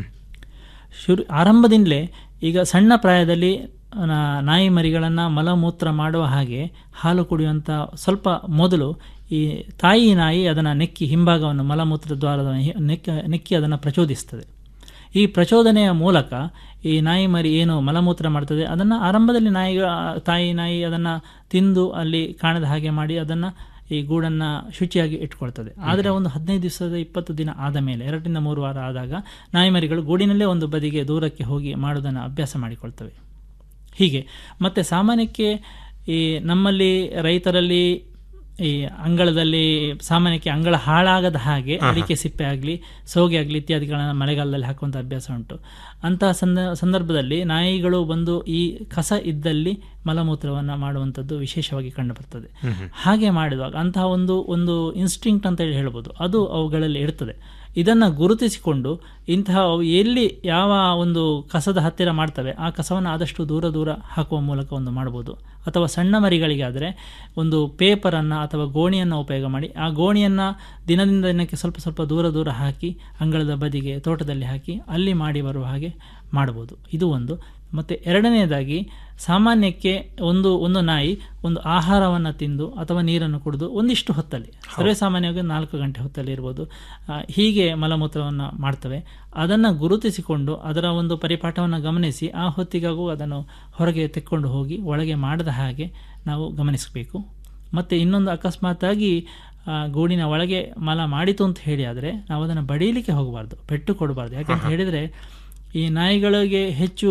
ಶುರು ಆರಂಭದಿಂದಲೇ ಈಗ ಸಣ್ಣ ಪ್ರಾಯದಲ್ಲಿ ನಾ- ನಾಯಿ ಮರಿಗಳನ್ನು ಮಲಮೂತ್ರ ಮಾಡುವ ಹಾಗೆ ಹಾಲು ಕುಡಿಯುವಂಥ ಸ್ವಲ್ಪ ಮೊದಲು ಈ ತಾಯಿ ನಾಯಿ ಅದನ್ನು ನೆಕ್ಕಿ ಹಿಂಭಾಗವನ್ನು ಮಲಮೂತ್ರ ದ್ವಾರದ ಹಿ- ನೆಕ್ಕ ನೆಕ್ಕಿ ಅದನ್ನು ಪ್ರಚೋದಿಸ್ತದೆ ಈ ಪ್ರಚೋದನೆಯ ಮೂಲಕ ಈ ನಾಯಿ ಮರಿ ಏನು ಮಲಮೂತ್ರ ಮಾಡ್ತದೆ ಅದನ್ನು ಆರಂಭದಲ್ಲಿ ನಾಯಿ ತಾಯಿ ನಾಯಿ ಅದನ್ನು ತಿಂದು ಅಲ್ಲಿ ಕಾಣದ ಹಾಗೆ ಮಾಡಿ ಅದನ್ನು ಈ ಗೂಡನ್ನು ಶುಚಿಯಾಗಿ ಇಟ್ಕೊಳ್ತದೆ ಆದರೆ ಒಂದು ಹದಿನೈದು ದಿವಸದ ಇಪ್ಪತ್ತು ದಿನ ಆದ ಮೇಲೆ ಎರಡರಿಂದ ಮೂರು ವಾರ ಆದಾಗ ನಾಯಿ ಮರಿಗಳು ಗೂಡಿನಲ್ಲೇ ಒಂದು ಬದಿಗೆ ದೂರಕ್ಕೆ ಹೋಗಿ ಮಾಡೋದನ್ನು ಅಭ್ಯಾಸ ಮಾಡಿಕೊಳ್ತವೆ ಹೀಗೆ ಮತ್ತು ಸಾಮಾನ್ಯಕ್ಕೆ ಈ ನಮ್ಮಲ್ಲಿ ರೈತರಲ್ಲಿ ಈ ಅಂಗಳದಲ್ಲಿ ಸಾಮಾನ್ಯಕ್ಕೆ ಅಂಗಳ ಹಾಳಾಗದ ಹಾಗೆ ಅಡಿಕೆ ಸಿಪ್ಪೆ ಆಗಲಿ ಸೋಗೆ ಆಗಲಿ ಇತ್ಯಾದಿಗಳನ್ನು ಮಳೆಗಾಲದಲ್ಲಿ ಹಾಕುವಂಥ ಅಭ್ಯಾಸ ಉಂಟು ಅಂತಹ ಸಂದ ಸಂದರ್ಭದಲ್ಲಿ ನಾಯಿಗಳು ಬಂದು ಈ ಕಸ ಇದ್ದಲ್ಲಿ ಮಲಮೂತ್ರವನ್ನು ಮಾಡುವಂಥದ್ದು ವಿಶೇಷವಾಗಿ ಕಂಡುಬರ್ತದೆ ಹಾಗೆ ಮಾಡಿದಾಗ ಅಂತಹ ಒಂದು ಒಂದು ಇನ್ಸ್ಟಿಂಕ್ಟ್ ಅಂತ ಹೇಳಿ ಹೇಳ್ಬೋದು ಅದು ಅವುಗಳಲ್ಲಿ ಇರ್ತದೆ ಇದನ್ನು ಗುರುತಿಸಿಕೊಂಡು ಇಂತಹ ಅವು ಎಲ್ಲಿ ಯಾವ ಒಂದು ಕಸದ ಹತ್ತಿರ ಮಾಡ್ತವೆ ಆ ಕಸವನ್ನು ಆದಷ್ಟು ದೂರ ದೂರ ಹಾಕುವ ಮೂಲಕ ಒಂದು ಮಾಡ್ಬೋದು ಅಥವಾ ಸಣ್ಣ ಮರಿಗಳಿಗಾದರೆ ಒಂದು ಪೇಪರನ್ನು ಅಥವಾ ಗೋಣಿಯನ್ನು ಉಪಯೋಗ ಮಾಡಿ ಆ ಗೋಣಿಯನ್ನು ದಿನದಿಂದ ದಿನಕ್ಕೆ ಸ್ವಲ್ಪ ಸ್ವಲ್ಪ ದೂರ ದೂರ ಹಾಕಿ ಅಂಗಳದ ಬದಿಗೆ ತೋಟದಲ್ಲಿ ಹಾಕಿ ಅಲ್ಲಿ ಮಾಡಿ ಬರುವ ಹಾಗೆ ಮಾಡ್ಬೋದು ಇದು ಒಂದು ಮತ್ತು ಎರಡನೆಯದಾಗಿ ಸಾಮಾನ್ಯಕ್ಕೆ ಒಂದು ಒಂದು ನಾಯಿ ಒಂದು ಆಹಾರವನ್ನು ತಿಂದು ಅಥವಾ ನೀರನ್ನು ಕುಡಿದು ಒಂದಿಷ್ಟು ಹೊತ್ತಲ್ಲಿ ಸರ್ವೇ ಸಾಮಾನ್ಯವಾಗಿ ನಾಲ್ಕು ಗಂಟೆ ಹೊತ್ತಲ್ಲಿ ಇರ್ಬೋದು ಆ, ಹೀಗೆ ಮಲಮೂತ್ರವನ್ನು ಮಾಡ್ತವೆ ಅದನ್ನು ಗುರುತಿಸಿಕೊಂಡು ಅದರ ಒಂದು ಪರಿಪಾಠವನ್ನು ಗಮನಿಸಿ ಆ ಹೊತ್ತಿಗಾಗೂ ಅದನ್ನು ಹೊರಗೆ ತೆಕ್ಕೊಂಡು ಹೋಗಿ ಒಳಗೆ ಮಾಡದ ಹಾಗೆ ನಾವು ಗಮನಿಸಬೇಕು ಮತ್ತು ಇನ್ನೊಂದು ಅಕಸ್ಮಾತಾಗಿ ಆ, ಗೂಡಿನ ಒಳಗೆ ಮಲ ಮಾಡಿತು ಅಂತ ಹೇಳಿ ಆದರೆ ನಾವು ಅದನ್ನು ಬಡೀಲಿಕ್ಕೆ ಹೋಗಬಾರ್ದು ಪೆಟ್ಟು ಕೊಡಬಾರ್ದು ಯಾಕಂತ ಹೇಳಿದರೆ ಈ ನಾಯಿಗಳಿಗೆ ಹೆಚ್ಚು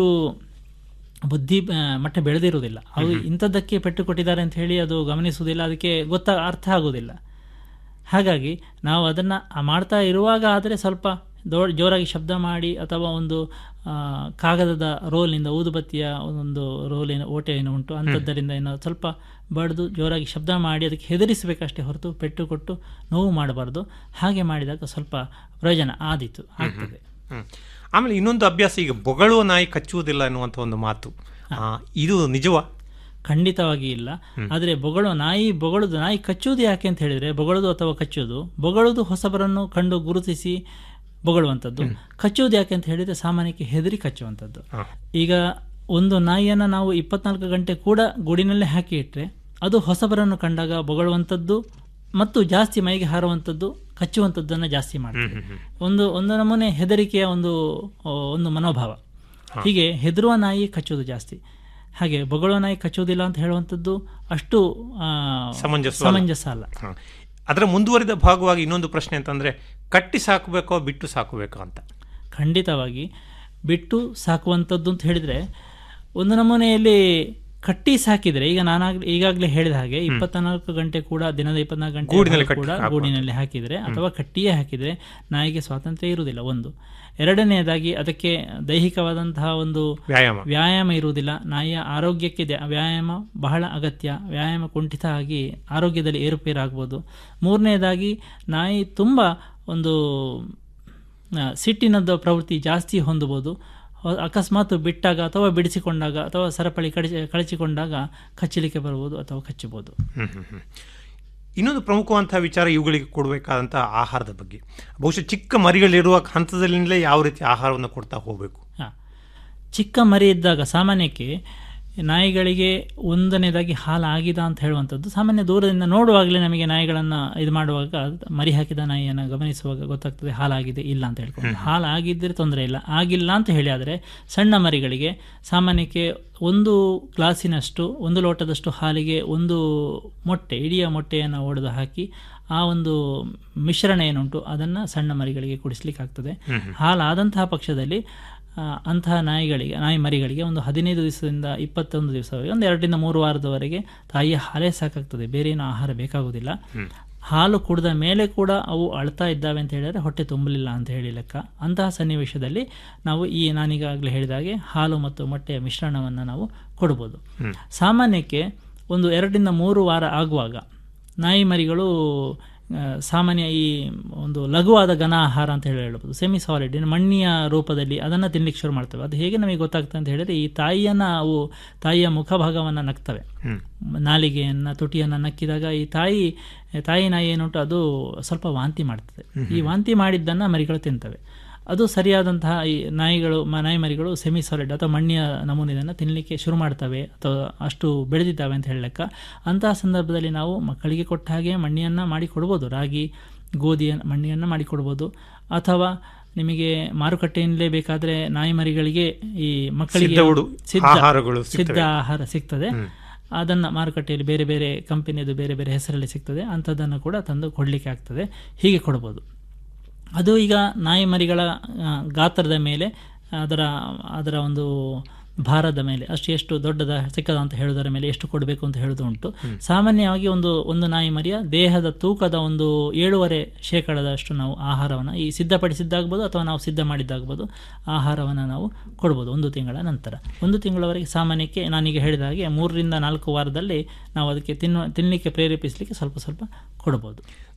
ಬುದ್ಧಿ ಆ, ಮಟ್ಟ ಬೆಳೆದಿರುವುದಿಲ್ಲ ಅವು ಇಂಥದ್ದಕ್ಕೆ ಪೆಟ್ಟು ಕೊಟ್ಟಿದ್ದಾರೆ ಅಂತ ಹೇಳಿ ಅದು ಗಮನಿಸುವುದಿಲ್ಲ ಅದಕ್ಕೆ ಗೊತ್ತ ಅರ್ಥ ಆಗುವುದಿಲ್ಲ ಹಾಗಾಗಿ ನಾವು ಅದನ್ನು ಮಾಡ್ತಾ ಇರುವಾಗ ಆದರೆ ಸ್ವಲ್ಪ ದೊ ಜೋರಾಗಿ ಶಬ್ದ ಮಾಡಿ ಅಥವಾ ಒಂದು ಆ, ಕಾಗದದ ರೋಲಿನಿಂದ ಊದುಬತ್ತಿಯ ಒಂದು ರೋಲಿನ ಓಟೆ ಏನು ಉಂಟು ಅಂಥದ್ದರಿಂದ ಏನೋ ಸ್ವಲ್ಪ ಬಡಿದು ಜೋರಾಗಿ ಶಬ್ದ ಮಾಡಿ ಅದಕ್ಕೆ ಹೆದರಿಸಬೇಕಷ್ಟೇ ಹೊರತು ಪೆಟ್ಟು ಕೊಟ್ಟು ನೋವು ಮಾಡಬಾರ್ದು ಹಾಗೆ ಮಾಡಿದಾಗ ಸ್ವಲ್ಪ ಪ್ರಯೋಜನ ಆದೀತು ಆಗ್ತದೆ ಹ್ಮ್. ಆಮೇಲೆ ಇನ್ನೊಂದು ಅಭ್ಯಾಸ ಈಗ ಬೊಗಳುವ ನಾಯಿ ಕಚ್ಚುವುದಿಲ್ಲ ಎನ್ನುವಂಥ ಒಂದು ಮಾತು ಆ, ಇದು ನಿಜವಾ ಖಂಡಿತವಾಗಿ ಇಲ್ಲ ಆದರೆ ಬೊಗಳು ನಾಯಿ ಬೊಗಳದು ನಾಯಿ ಕಚ್ಚುವುದು ಯಾಕೆ ಅಂತ ಹೇಳಿದ್ರೆ ಬೊಗಳದು ಅಥವಾ ಕಚ್ಚುವುದು ಬೊಗಳದು ಹೊಸಬರನ್ನು ಕಂಡು ಗುರುತಿಸಿ ಬೊಗಳುವಂಥದ್ದು ಕಚ್ಚುವುದು ಯಾಕೆ ಅಂತ ಹೇಳಿದ್ರೆ ಸಾಮಾನ್ಯಕ್ಕೆ ಹೆದರಿ ಕಚ್ಚುವಂಥದ್ದು ಈಗ ಒಂದು ನಾಯಿಯನ್ನು ನಾವು ಇಪ್ಪತ್ನಾಲ್ಕು ಗಂಟೆ ಕೂಡ ಗೂಡಿನಲ್ಲೇ ಹಾಕಿ ಇಟ್ಟರೆ ಅದು ಹೊಸಬರನ್ನು ಕಂಡಾಗ ಬೊಗಳುವಂಥದ್ದು ಮತ್ತು ಜಾಸ್ತಿ ಮೈಗೆ ಹಾರುವಂಥದ್ದು ಕಚ್ಚುವಂಥದ್ದನ್ನು ಜಾಸ್ತಿ ಮಾಡ್ತದೆ ಒಂದು ಒಂದು ನಮೂನೆ ಹೆದರಿಕೆಯ ಒಂದು ಆ, ಒಂದು ಮನೋಭಾವ ಹೀಗೆ ಹೆದರುವ ನಾಯಿ ಕಚ್ಚೋದು ಜಾಸ್ತಿ ಹಾಗೆ ಬೊಗಳುವ ನಾಯಿ ಕಚ್ಚೋದಿಲ್ಲ ಅಂತ ಹೇಳುವಂಥದ್ದು ಅಷ್ಟು ಆ, ಸಮಂಜಸ ಸಮಂಜಸ ಅಲ್ಲ ಹ. ಅದರ ಮುಂದುವರಿದ ಭಾಗವಾಗಿ ಇನ್ನೊಂದು ಪ್ರಶ್ನೆ ಅಂತಂದ್ರೆ ಕಟ್ಟಿ ಸಾಕಬೇಕೋ ಬಿಟ್ಟು ಸಾಕಬೇಕೋ ಅಂತ ಖಂಡಿತವಾಗಿ ಬಿಟ್ಟು ಸಾಕುವಂಥದ್ದು ಅಂತ ಹೇಳಿದರೆ ಒಂದು ನಮೂನೆಯಲ್ಲಿ ಕಟ್ಟಿ ಸಾಕಿದರೆ ಈಗ ನಾನಾಗ್ಲೇ ಈಗಾಗಲೇ ಹೇಳಿದ ಹಾಗೆ ಇಪ್ಪತ್ನಾಲ್ಕು ಗಂಟೆ ಕೂಡ ದಿನದ ಇಪ್ಪತ್ನಾಲ್ಕು ಗಂಟೆ ಗೂಡಿನಲ್ಲಿ ಕೂಡ ಕಟ್ಟಿ ಗೂಡಿನಲ್ಲಿ ಹಾಕಿದರೆ ಅಥವಾ ಕಟ್ಟಿಯೇ ಹಾಕಿದರೆ ನಾಯಿಗೆ ಸ್ವಾತಂತ್ರ್ಯ ಇರುವುದಿಲ್ಲ ಒಂದು ಎರಡನೆಯದಾಗಿ ಅದಕ್ಕೆ ದೈಹಿಕವಾದಂತಹ ಒಂದು ವ್ಯಾಯಾಮ ವ್ಯಾಯಾಮ ಇರುವುದಿಲ್ಲ ನಾಯಿಯ ಆರೋಗ್ಯಕ್ಕೆ ದ- ವ್ಯಾಯಾಮ ಬಹಳ ಅಗತ್ಯ ವ್ಯಾಯಾಮ ಕುಂಠಿತ ಆಗಿ ಆರೋಗ್ಯದಲ್ಲಿ ಏರುಪೇರಾಗ್ಬೋದು ಮೂರನೆಯದಾಗಿ ನಾಯಿ ತುಂಬ ಒಂದು ಆ, ಸಿಟ್ಟಿನದ್ದು ಪ್ರವೃತ್ತಿ ಜಾಸ್ತಿ ಹೊಂದಬಹುದು ಹೊ- ಅಕಸ್ಮಾತ್ ಬಿಟ್ಟಾಗ ಅಥವಾ ಬಿಡಿಸಿಕೊಂಡಾಗ ಅಥವಾ ಸರಪಳಿ ಕಡಿಸಿ ಕಳಚಿಕೊಂಡಾಗ ಕಚ್ಚಲಿಕ್ಕೆ ಬರ್ಬೋದು ಅಥವಾ ಕಚ್ಚಬಹುದು ಹ್ಮ್, ಹ್ಮ್, ಹ್ಮ್. ಇನ್ನೊಂದು ಪ್ರಮುಖವಂತಹ ವಿಚಾರ ಇವುಗಳಿಗೆ ಕೊಡಬೇಕಾದಂಥ ಆಹಾರದ ಬಗ್ಗೆ ಬಹುಶಃ ಚಿಕ್ಕ ಮರಿಗಳಿರುವ ಹಂತದಲ್ಲಿಂದಲೇ ಯಾವ ರೀತಿ ಆಹಾರವನ್ನು ಕೊಡ್ತಾ ಹೋಗಬೇಕು ಹಾ. ಚಿಕ್ಕ ಮರಿ ಇದ್ದಾಗ ಸಾಮಾನ್ಯಕ್ಕೆ ನಾಯಿಗಳಿಗೆ ಒಂದನೇದಾಗಿ ಹಾಲು ಆಗಿದೆ ಅಂತ ಹೇಳುವಂಥದ್ದು ಸಾಮಾನ್ಯ ದೂರದಿಂದ ನೋಡುವಾಗಲೇ ನಮಗೆ ನಾಯಿಗಳನ್ನು ಇದು ಮಾಡುವಾಗ ಮರಿ ಹಾಕಿದ ನಾಯಿಯನ್ನು ಗಮನಿಸುವಾಗ ಗೊತ್ತಾಗ್ತದೆ ಹಾಲಾಗಿದೆ ಇಲ್ಲ ಅಂತ ಹೇಳ್ಕೊಂಡು ಹಾಲು ಆಗಿದ್ದರೆ ತೊಂದರೆ ಇಲ್ಲ ಆಗಿಲ್ಲ ಅಂತ ಹೇಳಿ ಆದರೆ ಸಣ್ಣ ಮರಿಗಳಿಗೆ ಸಾಮಾನ್ಯಕ್ಕೆ ಒಂದು ಗ್ಲಾಸಿನಷ್ಟು ಒಂದು ಲೋಟದಷ್ಟು ಹಾಲಿಗೆ ಒಂದು ಮೊಟ್ಟೆ ಇಡೀ ಮೊಟ್ಟೆಯನ್ನು ಒಡೆದು ಹಾಕಿ ಆ ಒಂದು ಮಿಶ್ರಣ ಏನುಂಟು ಅದನ್ನು ಸಣ್ಣ ಮರಿಗಳಿಗೆ ಕುಡಿಸ್ಲಿಕ್ಕಾಗ್ತದೆ ಹಾಲಾದಂತಹ ಪಕ್ಷದಲ್ಲಿ ಆ, ಅಂತಹ ನಾಯಿಗಳಿಗೆ ನಾಯಿ ಮರಿಗಳಿಗೆ ಒಂದು ಹದಿನೈದು ದಿವಸದಿಂದ ಇಪ್ಪತ್ತೊಂದು ದಿವಸವರೆಗೆ ಒಂದು ಎರಡರಿಂದ ಮೂರು ವಾರದವರೆಗೆ ತಾಯಿಯ ಹಾಲೇ ಸಾಕಾಗ್ತದೆ ಬೇರೆ ಏನು ಆಹಾರ ಬೇಕಾಗುವುದಿಲ್ಲ ಹಾಲು ಕುಡಿದ ಮೇಲೆ ಕೂಡ ಅವು ಅಳ್ತಾ ಇದ್ದಾವೆ ಅಂತ ಹೇಳಿದರೆ ಹೊಟ್ಟೆ ತುಂಬಲಿಲ್ಲ ಅಂತ ಹೇಳಿ ಲೆಕ್ಕ ಅಂತಹ ಸನ್ನಿವೇಶದಲ್ಲಿ ನಾವು ಈ ನಾನೀಗಾಗಲೇ ಹೇಳಿದಾಗೆ ಹಾಲು ಮತ್ತು ಮೊಟ್ಟೆಯ ಮಿಶ್ರಣವನ್ನು ನಾವು ಕೊಡ್ಬೋದು ಸಾಮಾನ್ಯಕ್ಕೆ ಒಂದು ಎರಡರಿಂದ ಮೂರು ವಾರ ಆಗುವಾಗ ನಾಯಿ ಮರಿಗಳು ಆ, ಸಾಮಾನ್ಯ ಈ ಒಂದು ಲಘುವಾದ ಘನ ಆಹಾರ ಅಂತ ಹೇಳಿ ಹೇಳ್ಬೋದು ಸೆಮಿ ಸಾಲಿಡ್ ಮಣ್ಣಿಯ ರೂಪದಲ್ಲಿ ಅದನ್ನು ತಿನ್ಲಿಕ್ಕೆ ಶುರು ಮಾಡ್ತವೆ ಅದು ಹೇಗೆ ನಮಗೆ ಗೊತ್ತಾಗ್ತದೆ ಅಂತ ಹೇಳಿದ್ರೆ ಈ ತಾಯಿಯನ್ನು ಅವು ತಾಯಿಯ ಮುಖಭಾಗವನ್ನು ನಕ್ತವೆ ನಾಲಿಗೆಯನ್ನು ತುಟಿಯನ್ನು ನಕ್ಕಿದಾಗ ಈ ತಾಯಿ ತಾಯಿ ನಾಯಿ ಏನುಂಟು ಅದು ಸ್ವಲ್ಪ ವಾಂತಿ ಮಾಡ್ತದೆ ಈ ವಾಂತಿ ಮಾಡಿದ್ದನ್ನು ಮರಿಗಳು ತಿಂತವೆ ಅದು ಸರಿಯಾದಂತಹ ಈ ನಾಯಿಗಳು ಮ- ನಾಯಿ ಮರಿಗಳು ಸೆಮಿ ಸಾಲಿಡ್ ಅಥವಾ ಮಣ್ಣಿನ ನಮೂನೆಯನ್ನು ತಿನ್ನಲಿಕ್ಕೆ ಶುರು ಮಾಡ್ತವೆ ಅಥವಾ ಅಷ್ಟು ಬೆಳೆದಿದ್ದಾವೆ ಅಂತ ಹೇಳಲೆಕ್ಕ ಅಂತಹ ಸಂದರ್ಭದಲ್ಲಿ ನಾವು ಮಕ್ಕಳಿಗೆ ಕೊಟ್ಟ ಹಾಗೆ ಮಣ್ಣಿಯನ್ನು ಮಾಡಿ ಕೊಡ್ಬೋದು ರಾಗಿ ಗೋಧಿಯ ಮಣ್ಣಿಯನ್ನು ಮಾಡಿ ಕೊಡ್ಬೋದು ಅಥವಾ ನಿಮಗೆ ಮಾರುಕಟ್ಟೆಯಿಂದಲೇ ಬೇಕಾದರೆ ನಾಯಿ ಮರಿಗಳಿಗೆ ಈ ಮಕ್ಕಳಿಗೆ ಸಿದ್ಧ ಉಡು- ಸಿದ್ಧ ಆಹಾರಗಳು ಸಿದ್ಧ ಸಿಗ್ತವೆ. ಆಹಾರ ಸಿಗ್ತದೆ ಅದನ್ನು ಮಾರುಕಟ್ಟೆಯಲ್ಲಿ ಬೇರೆ ಬೇರೆ ಕಂಪನಿಯದು ಬೇರೆ ಬೇರೆ ಹೆಸರಲ್ಲಿ ಸಿಗ್ತದೆ ಅಂಥದ್ದನ್ನು ಕೂಡ ತಂದು ಕೊಡಲಿಕ್ಕೆ ಆಗ್ತದೆ ಹೀಗೆ ಕೊಡ್ಬೋದು ಅದು ಈಗ ನಾಯಿ ಮರಿಗಳ ಆ, ಗಾತ್ರದ ಮೇಲೆ ಅದರ ಅದರ ಒಂದು ಭಾರದ ಮೇಲೆ ಅಷ್ಟು ಎಷ್ಟು ದೊಡ್ಡದ ಚಿಕ್ಕದ ಅಂತ ಹೇಳೋದರ ಮೇಲೆ ಎಷ್ಟು ಕೊಡಬೇಕು ಅಂತ ಹೇಳೋದು ಉಂಟು ಸಾಮಾನ್ಯವಾಗಿ ಒಂದು ಒಂದು ನಾಯಿ ಮರಿಯ ದೇಹದ ತೂಕದ ಒಂದು ಏಳುವರೆ ಶೇಕಡದಷ್ಟು ನಾವು ಆಹಾರವನ್ನು ಈ ಸಿದ್ಧಪಡಿಸಿದ್ದಾಗ್ಬೋದು ಅಥವಾ ನಾವು ಸಿದ್ಧ ಮಾಡಿದ್ದಾಗ್ಬೋದು ಆಹಾರವನ್ನು ನಾವು ಕೊಡ್ಬೋದು ಒಂದು ತಿಂಗಳ ನಂತರ ಒಂದು ತಿಂಗಳವರೆಗೆ ಸಾಮಾನ್ಯಕ್ಕೆ ನಾನೀಗ ಹೇಳಿದ ಹಾಗೆ ಮೂರರಿಂದ ನಾಲ್ಕು ವಾರದಲ್ಲಿ ನಾವು ಅದಕ್ಕೆ ತಿನ್ನುವ ತಿನ್ನಲಿಕ್ಕೆ ಪ್ರೇರೇಪಿಸಲಿಕ್ಕೆ ಸ್ವಲ್ಪ ಸ್ವಲ್ಪ ಕೊಡ್ಬೋದು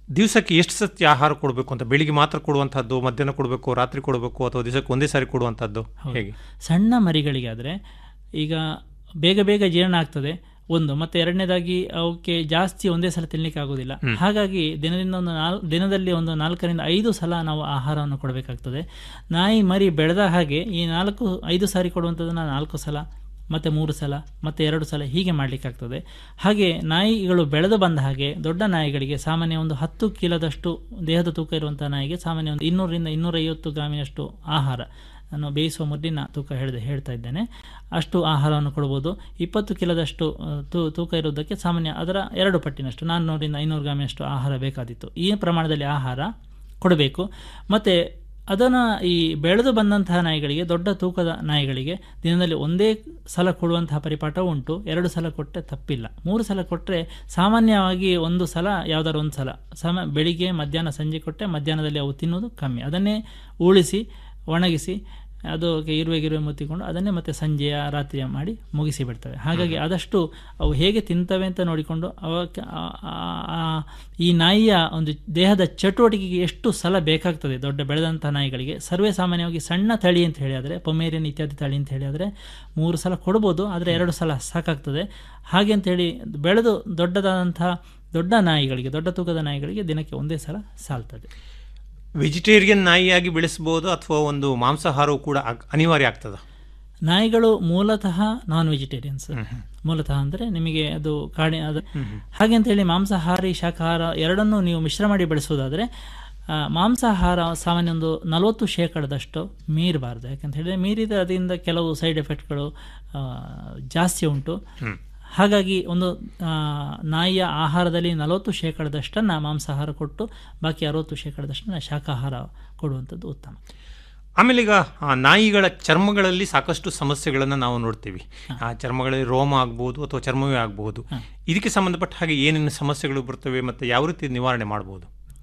ದಿವಸಕ್ಕೆ ಎಷ್ಟು ಸತಿ ಆಹಾರ ಕೊಡಬೇಕು ಅಂತ ಬೆಳಿಗ್ಗೆ ಮಾತ್ರ ಕೊಡುವಂಥದ್ದು ಮಧ್ಯಾಹ್ನ ಕೊಡಬೇಕು ರಾತ್ರಿ ಕೊಡಬೇಕು ಅಥವಾ ದಿವಸಕ್ಕೆ ಒಂದೇ ಸಾರಿ ಕೊಡುವಂಥದ್ದು ಹೇಗೆ ಸಣ್ಣ ಮರಿಗಳಿಗಾದರೆ ಈಗ ಬೇಗ ಬೇಗ ಜೀರ್ಣ ಆಗ್ತದೆ ಒಂದು ಮತ್ತೆ ಎರಡನೇದಾಗಿ ಅವಕ್ಕೆ ಜಾಸ್ತಿ ಒಂದೇ ಸಲ ತಿನ್ಲಿಕ್ಕೆ ಆಗೋದಿಲ್ಲ ಹಾಗಾಗಿ ದಿನದಿಂದ ಒಂದು ನಾಲ್ ದಿನದಲ್ಲಿ ಒಂದು ನಾಲ್ಕರಿಂದ ಐದು ಸಲ ನಾವು ಆಹಾರವನ್ನು ಕೊಡಬೇಕಾಗ್ತದೆ ನಾಯಿ ಮರಿ ಬೆಳೆದ ಹಾಗೆ ಈ ನಾಲ್ಕು ಐದು ಸಾರಿ ಕೊಡುವಂಥದ್ದನ್ನು ನಾಲ್ಕು ಸಲ ಮತ್ತು ಮೂರು ಸಲ ಮತ್ತು ಎರಡು ಸಲ ಹೀಗೆ ಮಾಡಲಿಕ್ಕಾಗ್ತದೆ ಹಾಗೆ ನಾಯಿಗಳು ಬೆಳೆದು ಬಂದ ಹಾಗೆ ದೊಡ್ಡ ನಾಯಿಗಳಿಗೆ ಸಾಮಾನ್ಯ ಒಂದು ಹತ್ತು ಕಿಲೋದಷ್ಟು ದೇಹದ ತೂಕ ಇರುವಂಥ ನಾಯಿಗೆ ಸಾಮಾನ್ಯ ಒಂದು ಇನ್ನೂರರಿಂದ ಇನ್ನೂರೈವತ್ತು ಗ್ರಾಮಿನಷ್ಟು ಆಹಾರ ನಾನು ಬೇಯಿಸುವ ಮುದ್ದಿನ ತೂಕ ಹೇಳಿದೆ ಹೇಳ್ತಾ ಇದ್ದೇನೆ ಅಷ್ಟು ಆಹಾರವನ್ನು ಕೊಡ್ಬೋದು ಇಪ್ಪತ್ತು ಕಿಲೋದಷ್ಟು ಆ, ತೂ ತೂಕ ಇರುವುದಕ್ಕೆ ಸಾಮಾನ್ಯ ಅದರ ಎರಡು ಪಟ್ಟಿನಷ್ಟು ನಾನ್ನೂರಿಂದ ಐನೂರು ಗ್ರಾಮಿನಷ್ಟು ಆಹಾರ ಬೇಕಾದಿತ್ತು ಈ ಪ್ರಮಾಣದಲ್ಲಿ ಆಹಾರ ಕೊಡಬೇಕು ಮತ್ತು ಅದನ್ನು ಈ ಬೆಳೆದು ಬಂದಂತಹ ನಾಯಿಗಳಿಗೆ ದೊಡ್ಡ ತೂಕದ ನಾಯಿಗಳಿಗೆ ದಿನದಲ್ಲಿ ಒಂದೇ ಸಲ ಕೊಡುವಂತಹ ಪರಿಪಾಠ ಉಂಟು ಎರಡು ಸಲ ಕೊಟ್ಟರೆ ತಪ್ಪಿಲ್ಲ ಮೂರು ಸಲ ಕೊಟ್ಟರೆ ಸಾಮಾನ್ಯವಾಗಿ ಒಂದು ಸಲ ಯಾವ್ದಾದ್ರು ಒಂದು ಸಲ ಸಮ ಬೆಳಿಗ್ಗೆ ಮಧ್ಯಾಹ್ನ ಸಂಜೆ ಕೊಟ್ಟರೆ ಮಧ್ಯಾಹ್ನದಲ್ಲಿ ಅವು ತಿನ್ನೋದು ಕಮ್ಮಿ ಅದನ್ನೇ ಉಳಿಸಿ ಒಣಗಿಸಿ ಅದು ಇರುವೆ ಗಿರುವೆ ಮುತ್ತಿಕೊಂಡು ಅದನ್ನೇ ಮತ್ತೆ ಸಂಜೆಯ ರಾತ್ರಿಯ ಮಾಡಿ ಮುಗಿಸಿ ಬಿಡ್ತವೆ ಹಾಗಾಗಿ ಆದಷ್ಟು ಅವು ಹೇಗೆ ತಿಂತವೆ ಅಂತ ನೋಡಿಕೊಂಡು ಅವಕ್ಕೆ ಆ- ಆ- ಆ- ಈ ನಾಯಿಯ ಒಂದು ದೇಹದ ಚಟುವಟಿಕೆಗೆ ಎಷ್ಟು ಸಲ ಬೇಕಾಗ್ತದೆ ದೊಡ್ಡ ಬೆಳೆದಂಥ ನಾಯಿಗಳಿಗೆ ಸರ್ವೇ ಸಾಮಾನ್ಯವಾಗಿ ಸಣ್ಣ ತಳಿ ಅಂತ ಹೇಳಿದರೆ ಪೊಮೇರಿಯನ್ ಇತ್ಯಾದಿ ತಳಿ ಅಂತ ಹೇಳಿದರೆ ಮೂರು ಸಲ ಕೊಡ್ಬೋದು ಆದರೆ ಎರಡು ಸಲ ಸಾಕಾಗ್ತದೆ ಹಾಗೆ ಅಂತೇಳಿ ಬೆಳೆದು ದೊಡ್ಡದಾದಂಥ ದೊಡ್ಡ ನಾಯಿಗಳಿಗೆ ದೊಡ್ಡ ತೂಕದ ನಾಯಿಗಳಿಗೆ ದಿನಕ್ಕೆ ಒಂದೇ ಸಲ ಸಾಲ್ತದೆ ವೆಜಿಟೇರಿಯನ್ ನಾಯಿಯಾಗಿ ಬೆಳೆಸಬಹುದು ಅಥವಾ ಒಂದು ಮಾಂಸಾಹಾರವು ಕೂಡ ಅಗ್- ಅನಿವಾರ್ಯ ಆಗ್ತದ ನಾಯಿಗಳು ಮೂಲತಃ ನಾನ್ ವೆಜಿಟೇರಿಯನ್ಸ್ ಮೂಲತಃ ಅಂದರೆ ನಿಮಗೆ ಅದು ಕಾಡಿ ಅದು ಹಾಗೆ ಅಂತ ಹೇಳಿ ಮಾಂಸಾಹಾರಿ ಶಾಕಾಹಾರ ಎರಡನ್ನೂ ನೀವು ಮಿಶ್ರ ಮಾಡಿ ಬೆಳೆಸೋದಾದರೆ ಆ, ಮಾಂಸಾಹಾರ ಸಾಮಾನ್ಯ ಒಂದು ನಲವತ್ತು ಶೇಕಡದಷ್ಟು ಮೀರಬಾರ್ದು ಯಾಕಂತ ಹೇಳಿದ್ರೆ ಮೀರಿದ ಅದರಿಂದ ಕೆಲವು ಸೈಡ್ ಎಫೆಕ್ಟ್ಗಳು ಆ, ಜಾಸ್ತಿ ಉಂಟು ಹಾಗಾಗಿ ಒಂದು ಆ, ನಾಯಿಯ ಆಹಾರದಲ್ಲಿ ನಲವತ್ತು ಶೇಕಡದಷ್ಟನ್ನು ಮಾಂಸಾಹಾರ ಕೊಟ್ಟು ಬಾಕಿ ಅರವತ್ತು ಶೇಕಡದಷ್ಟನ್ನು ಶಾಕಾಹಾರ ಕೊಡುವಂಥದ್ದು ಉತ್ತಮ ಆಮೇಲೆ ಈಗ ಆ ನಾಯಿಗಳ ಚರ್ಮಗಳಲ್ಲಿ ಸಾಕಷ್ಟು ಸಮಸ್ಯೆಗಳನ್ನು ನಾವು ನೋಡ್ತೀವಿ ಆ ಚರ್ಮಗಳಲ್ಲಿ ರೋಮ ಆಗ್ಬೋದು ಅಥವಾ ಚರ್ಮವೇ ಆಗಬಹುದು ಇದಕ್ಕೆ ಸಂಬಂಧಪಟ್ಟ ಹಾಗೆ ಏನೇನು ಸಮಸ್ಯೆಗಳು ಬರ್ತವೆ ಮತ್ತು ಯಾವ ರೀತಿ ನಿವಾರಣೆ ಮಾಡಬಹುದು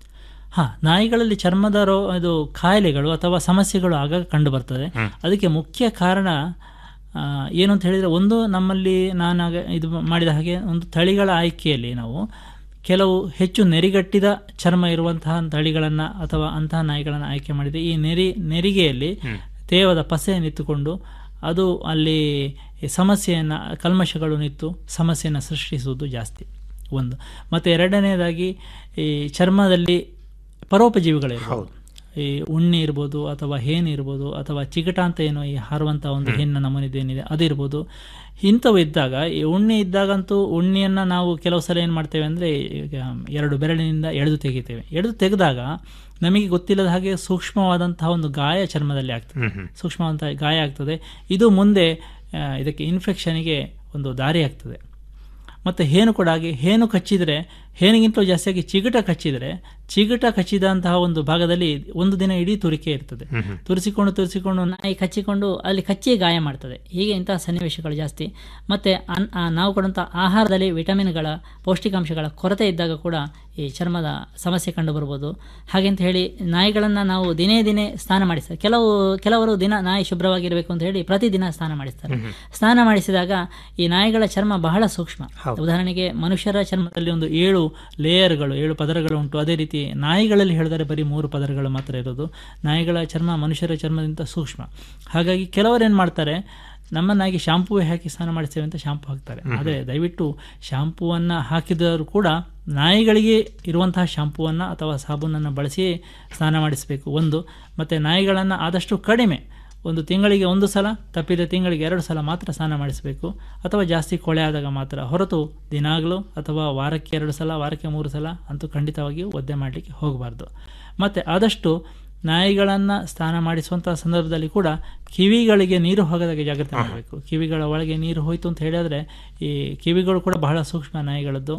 ಹಾಂ ನಾಯಿಗಳಲ್ಲಿ ಚರ್ಮದ ರೋ ಇದು ಕಾಯಿಲೆಗಳು ಅಥವಾ ಸಮಸ್ಯೆಗಳು ಆಗಾಗ ಕಂಡು ಬರ್ತದೆ ಅದಕ್ಕೆ ಮುಖ್ಯ ಕಾರಣ ಆ, ಏನು ಅಂತ ಹೇಳಿದರೆ ಒಂದು ನಮ್ಮಲ್ಲಿ ನಾನಾಗ ಇದು ಮಾಡಿದ ಹಾಗೆ ಒಂದು ತಳಿಗಳ ಆಯ್ಕೆಯಲ್ಲಿ ನಾವು ಕೆಲವು ಹೆಚ್ಚು ನೆರಿಗಟ್ಟಿದ ಚರ್ಮ ಇರುವಂತಹ ತಳಿಗಳನ್ನು ಅಥವಾ ಅಂತಹ ನಾಯಿಗಳನ್ನು ಆಯ್ಕೆ ಮಾಡಿದೆ ಈ ನೆರಿ ನೆರಿಗೆಯಲ್ಲಿ ತೇವದ ಪಸೆ ನಿಂತುಕೊಂಡು ಅದು ಅಲ್ಲಿ ಸಮಸ್ಯೆಯನ್ನು ಕಲ್ಮಶಗಳು ನಿಂತು ಸಮಸ್ಯೆಯನ್ನು ಸೃಷ್ಟಿಸುವುದು ಜಾಸ್ತಿ ಒಂದು ಮತ್ತು ಎರಡನೇದಾಗಿ ಈ ಚರ್ಮದಲ್ಲಿ ಪರೋಪಜೀವಿಗಳಿರ್ಬೋದು ಈ ಉಣ್ಣೆ ಇರ್ಬೋದು ಅಥವಾ ಹೇನು ಇರ್ಬೋದು ಅಥವಾ ಚಿಗಟ ಅಂತ ಏನೋ ಈ ಹಾರುವಂಥ ಒಂದು ಹೆಣ್ಣ ನಮೂನಿದು ಏನಿದೆ ಅದಿರ್ಬೋದು ಇಂಥವು ಇದ್ದಾಗ ಈ ಉಣ್ಣೆ ಇದ್ದಾಗಂತೂ ಉಣ್ಣೆಯನ್ನು ನಾವು ಕೆಲವು ಸಲ ಏನು ಮಾಡ್ತೇವೆ ಅಂದರೆ ಈಗ ಎರಡು ಬೆರಳಿನಿಂದ ಎಳೆದು ತೆಗಿತೇವೆ ಎಳೆದು ತೆಗೆದಾಗ ನಮಗೆ ಗೊತ್ತಿಲ್ಲದ ಹಾಗೆ ಸೂಕ್ಷ್ಮವಾದಂತಹ ಒಂದು ಗಾಯ ಚರ್ಮದಲ್ಲಿ ಆಗ್ತದೆ ಸೂಕ್ಷ್ಮವಾದಂತಹ ಗಾಯ ಆಗ್ತದೆ ಇದು ಮುಂದೆ ಆ, ಇದಕ್ಕೆ ಇನ್ಫೆಕ್ಷನ್ಗೆ ಒಂದು ದಾರಿ ಆಗ್ತದೆ ಮತ್ತು ಹೇನು ಕೂಡ ಹಾಗೆ ಹೇನು ಕಚ್ಚಿದರೆ ಹೇನಿಗಿಂತಲೂ ಜಾಸ್ತಿಯಾಗಿ ಚಿಗಟ ಕಚ್ಚಿದರೆ ಚಿಗಟ ಕಚ್ಚಿದಂತಹ ಒಂದು ಭಾಗದಲ್ಲಿ ಒಂದು ದಿನ ಇಡೀ ತುರಿಕೆ ಇರ್ತದೆ ತುರಿಸಿಕೊಂಡು ತುರಿಸಿಕೊಂಡು ನಾಯಿ ಕಚ್ಚಿಕೊಂಡು ಅಲ್ಲಿ ಕಚ್ಚಿ ಗಾಯ ಮಾಡ್ತದೆ ಹೀಗೆ ಇಂತಹ ಸನ್ನಿವೇಶಗಳು ಜಾಸ್ತಿ ಮತ್ತು ಅನ್- ಆ ನಾವು ಕೊಡುವಂಥ ಆಹಾರದಲ್ಲಿ ವಿಟಮಿನ್ಗಳ ಪೌಷ್ಟಿಕಾಂಶಗಳ ಕೊರತೆ ಇದ್ದಾಗ ಕೂಡ ಈ ಚರ್ಮದ ಸಮಸ್ಯೆ ಕಂಡು ಬರ್ಬೋದು ಹಾಗೆ ಅಂತ ಹೇಳಿ ನಾಯಿಗಳನ್ನು ನಾವು ದಿನೇ ದಿನೇ ಸ್ನಾನ ಮಾಡಿಸ್ತಾರೆ ಕೆಲವು ಕೆಲವರು ದಿನ ನಾಯಿ ಶುಭ್ರವಾಗಿರಬೇಕು ಅಂತ ಹೇಳಿ ಪ್ರತಿದಿನ ಸ್ನಾನ ಮಾಡಿಸ್ತಾರೆ ಸ್ನಾನ ಮಾಡಿಸಿದಾಗ ಈ ನಾಯಿಗಳ ಚರ್ಮ ಬಹಳ ಸೂಕ್ಷ್ಮ ಉದಾಹರಣೆಗೆ ಮನುಷ್ಯರ ಚರ್ಮದಲ್ಲಿ ಒಂದು ಏಳು ಲೇಯರ್ಗಳು ಏಳು ಪದರಗಳು ಉಂಟು ಅದೇ ರೀತಿ ನಾಯಿಗಳಲ್ಲಿ ಹೇಳಿದರೆ ಬರೀ ಮೂರು ಪದರಗಳು ಮಾತ್ರ ಇರೋದು ನಾಯಿಗಳ ಚರ್ಮ ಮನುಷ್ಯರ ಚರ್ಮದಿಂದ ಸೂಕ್ಷ್ಮ ಹಾಗಾಗಿ ಕೆಲವರು ಏನು ಮಾಡ್ತಾರೆ ನಮ್ಮ ನಾಯಿಗೆ ಶಾಂಪೂ ಹಾಕಿ ಸ್ನಾನ ಮಾಡಿಸ್ತೇವೆ ಅಂತ ಶಾಂಪೂ ಹಾಕ್ತಾರೆ ಆದರೆ ದಯವಿಟ್ಟು ಶಾಂಪೂವನ್ನು ಹಾಕಿದರೂ ಕೂಡ ನಾಯಿಗಳಿಗೆ ಇರುವಂತಹ ಶಾಂಪೂವನ್ನು ಅಥವಾ ಸಾಬೂನನ್ನು ಬಳಸಿ ಸ್ನಾನ ಮಾಡಿಸಬೇಕು ಒಂದು ಮತ್ತು ನಾಯಿಗಳನ್ನು ಆದಷ್ಟು ಕಡಿಮೆ ಒಂದು ತಿಂಗಳಿಗೆ ಒಂದು ಸಲ ತಪ್ಪಿದ ತಿಂಗಳಿಗೆ ಎರಡು ಸಲ ಮಾತ್ರ ಸ್ನಾನ ಮಾಡಿಸಬೇಕು ಅಥವಾ ಜಾಸ್ತಿ ಕೊಳೆ ಆದಾಗ ಮಾತ್ರ ಹೊರತು ದಿನಾಗಲೂ ಅಥವಾ ವಾರಕ್ಕೆ ಎರಡು ಸಲ ವಾರಕ್ಕೆ ಮೂರು ಸಲ ಅಂತೂ ಖಂಡಿತವಾಗಿಯೂ ಒದ್ದೆ ಮಾಡಲಿಕ್ಕೆ ಹೋಗಬಾರ್ದು ಮತ್ತು ಆದಷ್ಟು ನಾಯಿಗಳನ್ನು ಸ್ನಾನ ಮಾಡಿಸುವಂಥ ಸಂದರ್ಭದಲ್ಲಿ ಕೂಡ ಕಿವಿಗಳಿಗೆ ನೀರು ಹೋಗದಾಗೆ ಜಾಗ್ರತೆ ಮಾಡಬೇಕು ಕಿವಿಗಳ ಒಳಗೆ ನೀರು ಹೋಯಿತು ಅಂತ ಹೇಳಿದ್ರೆ ಈ ಕಿವಿಗಳು ಕೂಡ ಬಹಳ ಸೂಕ್ಷ್ಮ ನಾಯಿಗಳದ್ದು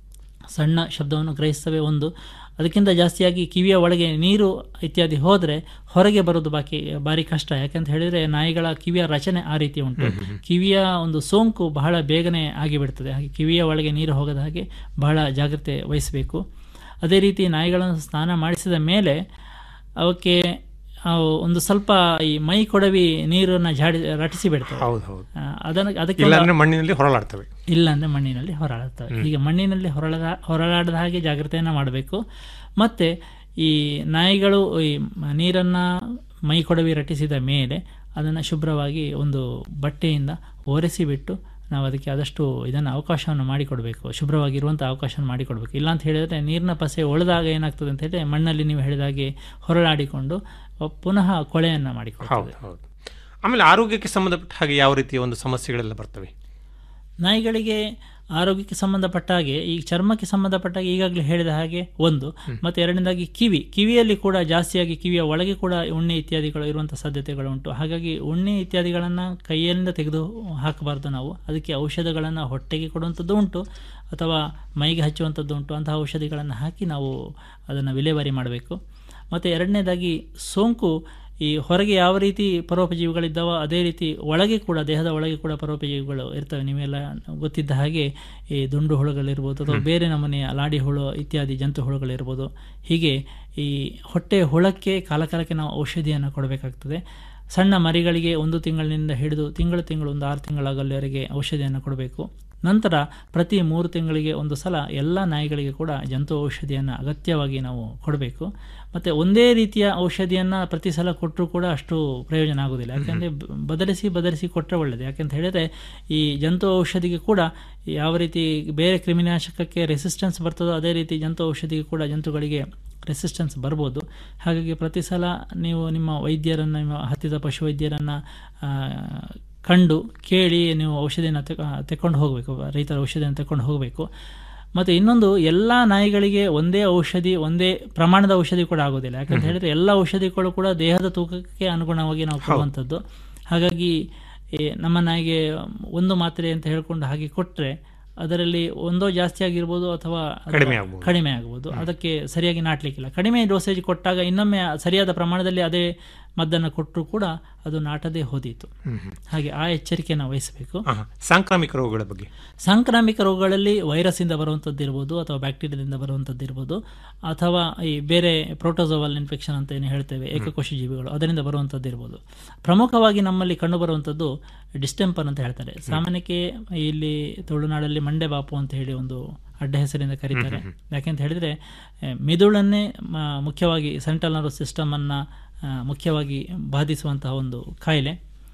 ಸಣ್ಣ ಶಬ್ದವನ್ನು ಗ್ರಹಿಸ್ತವೆ ಒಂದು ಅದಕ್ಕಿಂತ ಜಾಸ್ತಿಯಾಗಿ ಕಿವಿಯ ಒಳಗೆ ನೀರು ಇತ್ಯಾದಿ ಹೋದರೆ ಹೊರಗೆ ಬರೋದು ಬಾಕಿ ಭಾರಿ ಕಷ್ಟ ಯಾಕಂತ ಹೇಳಿದರೆ ನಾಯಿಗಳ ಕಿವಿಯ ರಚನೆ ಆ ರೀತಿ ಉಂಟು ಕಿವಿಯ ಒಂದು ಸೋಂಕು ಬಹಳ ಬೇಗನೆ ಆಗಿಬಿಡ್ತದೆ ಹಾಗೆ ಕಿವಿಯ ಒಳಗೆ ನೀರು ಹೋಗದ ಹಾಗೆ ಬಹಳ ಜಾಗ್ರತೆ ವಹಿಸಬೇಕು ಅದೇ ರೀತಿ ನಾಯಿಗಳನ್ನು ಸ್ನಾನ ಮಾಡಿಸಿದ ಮೇಲೆ ಅವಕ್ಕೆ ಅವು ಒಂದು ಸ್ವಲ್ಪ ಈ ಮೈ ಕೊಡವಿ ನೀರನ್ನ ಜಾಡಿ ರಟಿಸಿ ಬಿಡ್ತವೆ ಹೌದು ಹೌದು ಆ, ಅದನ್ನ ಅದಕ್ಕೆ ಇಲ್ಲಾಂದ್ರೆ ಮಣ್ಣಿನಲ್ಲಿ ಹೊರಲಾಡ್ತವೆ ಇಲ್ಲಾಂದ್ರೆ ಮಣ್ಣಿನಲ್ಲಿ ಹೊರಳಾಡ್ತವೆ ಈಗ ಮಣ್ಣಿನಲ್ಲಿ ಹೊರಳದ ಹೊರಳಾಡದ ಹಾಗೆ ಜಾಗ್ರತೆಯನ್ನು ಮಾಡಬೇಕು ಮತ್ತೆ ಈ ನಾಯಿಗಳು ಈ ಮ- ನೀರನ್ನ ಮೈ ಕೊಡವಿ ರಟಿಸಿದ ಮೇಲೆ ಅದನ್ನು ಶುಭ್ರವಾಗಿ ಒಂದು ಬಟ್ಟೆಯಿಂದ ಒರೆಸಿ ಬಿಟ್ಟು ನಾವು ಅದಕ್ಕೆ ಆದಷ್ಟು ಇದನ್ನು ಅವಕಾಶವನ್ನು ಮಾಡಿಕೊಡಬೇಕು ಶುಭ್ರವಾಗಿರುವಂಥ ಅವಕಾಶವನ್ನು ಮಾಡಿಕೊಡ್ಬೇಕು ಇಲ್ಲ ಅಂತ ಹೇಳಿದರೆ ನೀರಿನ ಪಸೆ ಒಳೆದಾಗ ಏನಾಗ್ತದೆ ಅಂತ ಹೇಳಿದ್ರೆ ಮಣ್ಣಲ್ಲಿ ನೀವು ಹೇಳಿದಾಗೆ ಹೊರಳಾಡಿಕೊಂಡು ಪುನಃ ಕೊಳೆಯನ್ನು ಮಾಡಿಕೊಡ್ತದೆ ಹೌದು ಹೌದು ಆಮೇಲೆ ಆರೋಗ್ಯಕ್ಕೆ ಸಂಬಂಧಪಟ್ಟ ಹಾಗೆ ಯಾವ ರೀತಿಯ ಒಂದು ಸಮಸ್ಯೆಗಳೆಲ್ಲ ಬರ್ತವೆ ನಾಯಿಗಳಿಗೆ ಆರೋಗ್ಯಕ್ಕೆ ಸಂಬಂಧಪಟ್ಟ ಹಾಗೆ ಈ ಚರ್ಮಕ್ಕೆ ಸಂಬಂಧಪಟ್ಟ ಹಾಗೆ ಈಗಾಗಲೇ ಹೇಳಿದ ಹಾಗೆ ಒಂದು ಮತ್ತೆ ಎರಡನೇದಾಗಿ ಕಿವಿ ಕಿವಿಯಲ್ಲಿ ಕೂಡ ಜಾಸ್ತಿಯಾಗಿ ಕಿವಿಯ ಒಳಗೆ ಕೂಡ ಉಣ್ಣೆ ಇತ್ಯಾದಿಗಳು ಇರುವಂಥ ಸಾಧ್ಯತೆಗಳು ಉಂಟು ಹಾಗಾಗಿ ಉಣ್ಣೆ ಇತ್ಯಾದಿಗಳನ್ನು ಕೈಯಿಂದ ತೆಗೆದು ಹಾಕಬಾರ್ದು ನಾವು ಅದಕ್ಕೆ ಔಷಧಗಳನ್ನು ಹೊಟ್ಟೆಗೆ ಕೊಡುವಂಥದ್ದು ಉಂಟು ಅಥವಾ ಮೈಗೆ ಹಚ್ಚುವಂಥದ್ದು ಉಂಟು ಅಂತಹ ಔಷಧಿಗಳನ್ನು ಹಾಕಿ ನಾವು ಅದನ್ನು ವಿಲೇವಾರಿ ಮಾಡಬೇಕು ಮತ್ತು ಎರಡನೇದಾಗಿ ಸೋಂಕು ಈ ಹೊರಗೆ ಯಾವ ರೀತಿ ಪರೋಪಜೀವಿಗಳಿದ್ದಾವೋ ಅದೇ ರೀತಿ ಒಳಗೆ ಕೂಡ ದೇಹದ ಒಳಗೆ ಕೂಡ ಪರೋಪಜೀವಿಗಳು ಇರ್ತವೆ ನೀವೆಲ್ಲ ಗೊತ್ತಿದ್ದ ಹಾಗೆ ಈ ದುಂಡು ಹುಳುಗಳಿರ್ಬೋದು ಅಥವಾ ಬೇರೆ ನಮೂನೆಯ ಲಾಡಿ ಹುಳು ಇತ್ಯಾದಿ ಜಂತು ಹುಳುಗಳಿರ್ಬೋದು ಹೀಗೆ ಈ ಹೊಟ್ಟೆ ಹುಳಕ್ಕೆ ಕಾಲಕಾಲಕ್ಕೆ ನಾವು ಔಷಧಿಯನ್ನು ಕೊಡಬೇಕಾಗ್ತದೆ ಸಣ್ಣ ಮರಿಗಳಿಗೆ ಒಂದು ತಿಂಗಳಿನಿಂದ ಹಿಡಿದು ತಿಂಗಳು ತಿಂಗಳು ಒಂದು ಆರು ತಿಂಗಳಾಗಲ್ಲಿವರೆಗೆ ಔಷಧಿಯನ್ನು ಕೊಡಬೇಕು ನಂತರ ಪ್ರತಿ ಮೂರು ತಿಂಗಳಿಗೆ ಒಂದು ಸಲ ಎಲ್ಲ ನಾಯಿಗಳಿಗೆ ಕೂಡ ಜಂತು ಔಷಧಿಯನ್ನು ಅಗತ್ಯವಾಗಿ ನಾವು ಕೊಡಬೇಕು ಮತ್ತು ಒಂದೇ ರೀತಿಯ ಔಷಧಿಯನ್ನು ಪ್ರತಿ ಸಲ ಕೊಟ್ಟರೂ ಕೂಡ ಅಷ್ಟು ಪ್ರಯೋಜನ ಆಗೋದಿಲ್ಲ ಯಾಕೆಂದರೆ ಬದಲಿಸಿ ಬದಲಿಸಿ ಕೊಟ್ಟರೆ ಒಳ್ಳೆಯದು ಯಾಕೆಂತ ಹೇಳಿದರೆ ಈ ಜಂತು ಔಷಧಿಗೆ ಕೂಡ ಯಾವ ರೀತಿ ಬೇರೆ ಕ್ರಿಮಿನಾಶಕಕ್ಕೆ ರೆಸಿಸ್ಟೆನ್ಸ್ ಬರ್ತದೋ ಅದೇ ರೀತಿ ಜಂತು ಔಷಧಿಗೆ ಕೂಡ ಜಂತುಗಳಿಗೆ ರೆಸಿಸ್ಟೆನ್ಸ್ ಬರ್ಬೋದು ಹಾಗಾಗಿ ಪ್ರತಿ ಸಲ ನೀವು ನಿಮ್ಮ ವೈದ್ಯರನ್ನು ನಿಮ್ಮ ಹತ್ತಿದ ಪಶುವೈದ್ಯರನ್ನು ಕಂಡು ಕೇಳಿ ನೀವು ಔಷಧಿಯನ್ನು ತೆಕ್ಕೊಂಡು ಹೋಗಬೇಕು ರೈತರ ಔಷಧಿಯನ್ನು ತೆಕ್ಕೊಂಡು ಹೋಗಬೇಕು ಮತ್ತು ಇನ್ನೊಂದು ಎಲ್ಲ ನಾಯಿಗಳಿಗೆ ಒಂದೇ ಔಷಧಿ ಒಂದೇ ಪ್ರಮಾಣದ ಔಷಧಿ ಕೂಡ ಆಗೋದಿಲ್ಲ ಯಾಕಂತ ಹೇಳಿದ್ರೆ ಎಲ್ಲ ಔಷಧಿಗಳು ಕೂಡ ದೇಹದ ತೂಕಕ್ಕೆ ಅನುಗುಣವಾಗಿ ನಾವು ಕೊಡುವಂಥದ್ದು ಹಾಗಾಗಿ ನಮ್ಮ ನಾಯಿಗೆ ಒಂದು ಮಾತ್ರೆ ಅಂತ ಹೇಳ್ಕೊಂಡು ಹಾಗೆ ಕೊಟ್ಟರೆ ಅದರಲ್ಲಿ ಒಂದೋ ಜಾಸ್ತಿ ಆಗಿರ್ಬೋದು ಅಥವಾ ಕಡಿಮೆ ಆಗ್ಬೋದು. ಕಡಿಮೆ ಆಗ್ಬೋದು ಅದಕ್ಕೆ ಸರಿಯಾಗಿ ನಾಟಲಿಕ್ಕಿಲ್ಲ ಕಡಿಮೆ ಡೋಸೇಜ್ ಕೊಟ್ಟಾಗ ಇನ್ನೊಮ್ಮೆ ಸರಿಯಾದ ಪ್ರಮಾಣದಲ್ಲಿ ಅದೇ ಮದ್ದನ್ನು ಕೊಟ್ಟರು ಕೂಡ ಅದು ನಾಟದೇ ಹೋದೀತು ಹಾಗೆ ಆ ಎಚ್ಚರಿಕೆಯನ್ನು ವಹಿಸಬೇಕು ಆಹಾ. ಸಾಂಕ್ರಾಮಿಕ ರೋಗಗಳ ಬಗ್ಗೆ ಸಾಂಕ್ರಾಮಿಕ ರೋಗಗಳಲ್ಲಿ ವೈರಸ್ ಇಂದ ಬರುವಂಥದ್ದು ಇರ್ಬೋದು ಅಥವಾ ಬ್ಯಾಕ್ಟೀರಿಯಾದಿಂದ ಬರುವಂಥದ್ದು ಇರ್ಬೋದು ಅಥವಾ ಈ ಬೇರೆ ಪ್ರೋಟೋಸೋವಲ್ ಇನ್ಫೆಕ್ಷನ್ ಅಂತ ಏನು ಹೇಳ್ತೇವೆ ಏಕಕೋಶ ಜೀವಿಗಳು ಅದರಿಂದ ಬರುವಂಥದ್ದು ಇರ್ಬೋದು ಪ್ರಮುಖವಾಗಿ ನಮ್ಮಲ್ಲಿ ಕಂಡುಬರುವಂಥದ್ದು ಡಿಸ್ಟೆಂಪರ್ ಅಂತ ಹೇಳ್ತಾರೆ ಸಾಮಾನ್ಯಕ್ಕೆ ಇಲ್ಲಿ ತುಳುನಾಡಲ್ಲಿ ಮಂಡೆ ಬಾಪು ಅಂತ ಹೇಳಿ ಒಂದು ಅಡ್ಡ ಹೆಸರಿಂದ ಕರೀತಾರೆ ಯಾಕೆಂತ ಹೇಳಿದ್ರೆ ಆ, ಮೆದುಳನ್ನೇ ಮ- ಮುಖ್ಯವಾಗಿ ಸೆಂಟ್ರಲ್ ನರ್ವಸ್ ಸಿಸ್ಟಮನ್ನು ಮುಖ್ಯವಾಗಿ ಬಾಧಿಸುವಂತಹ ಒಂದು ಕಾಯಿಲೆ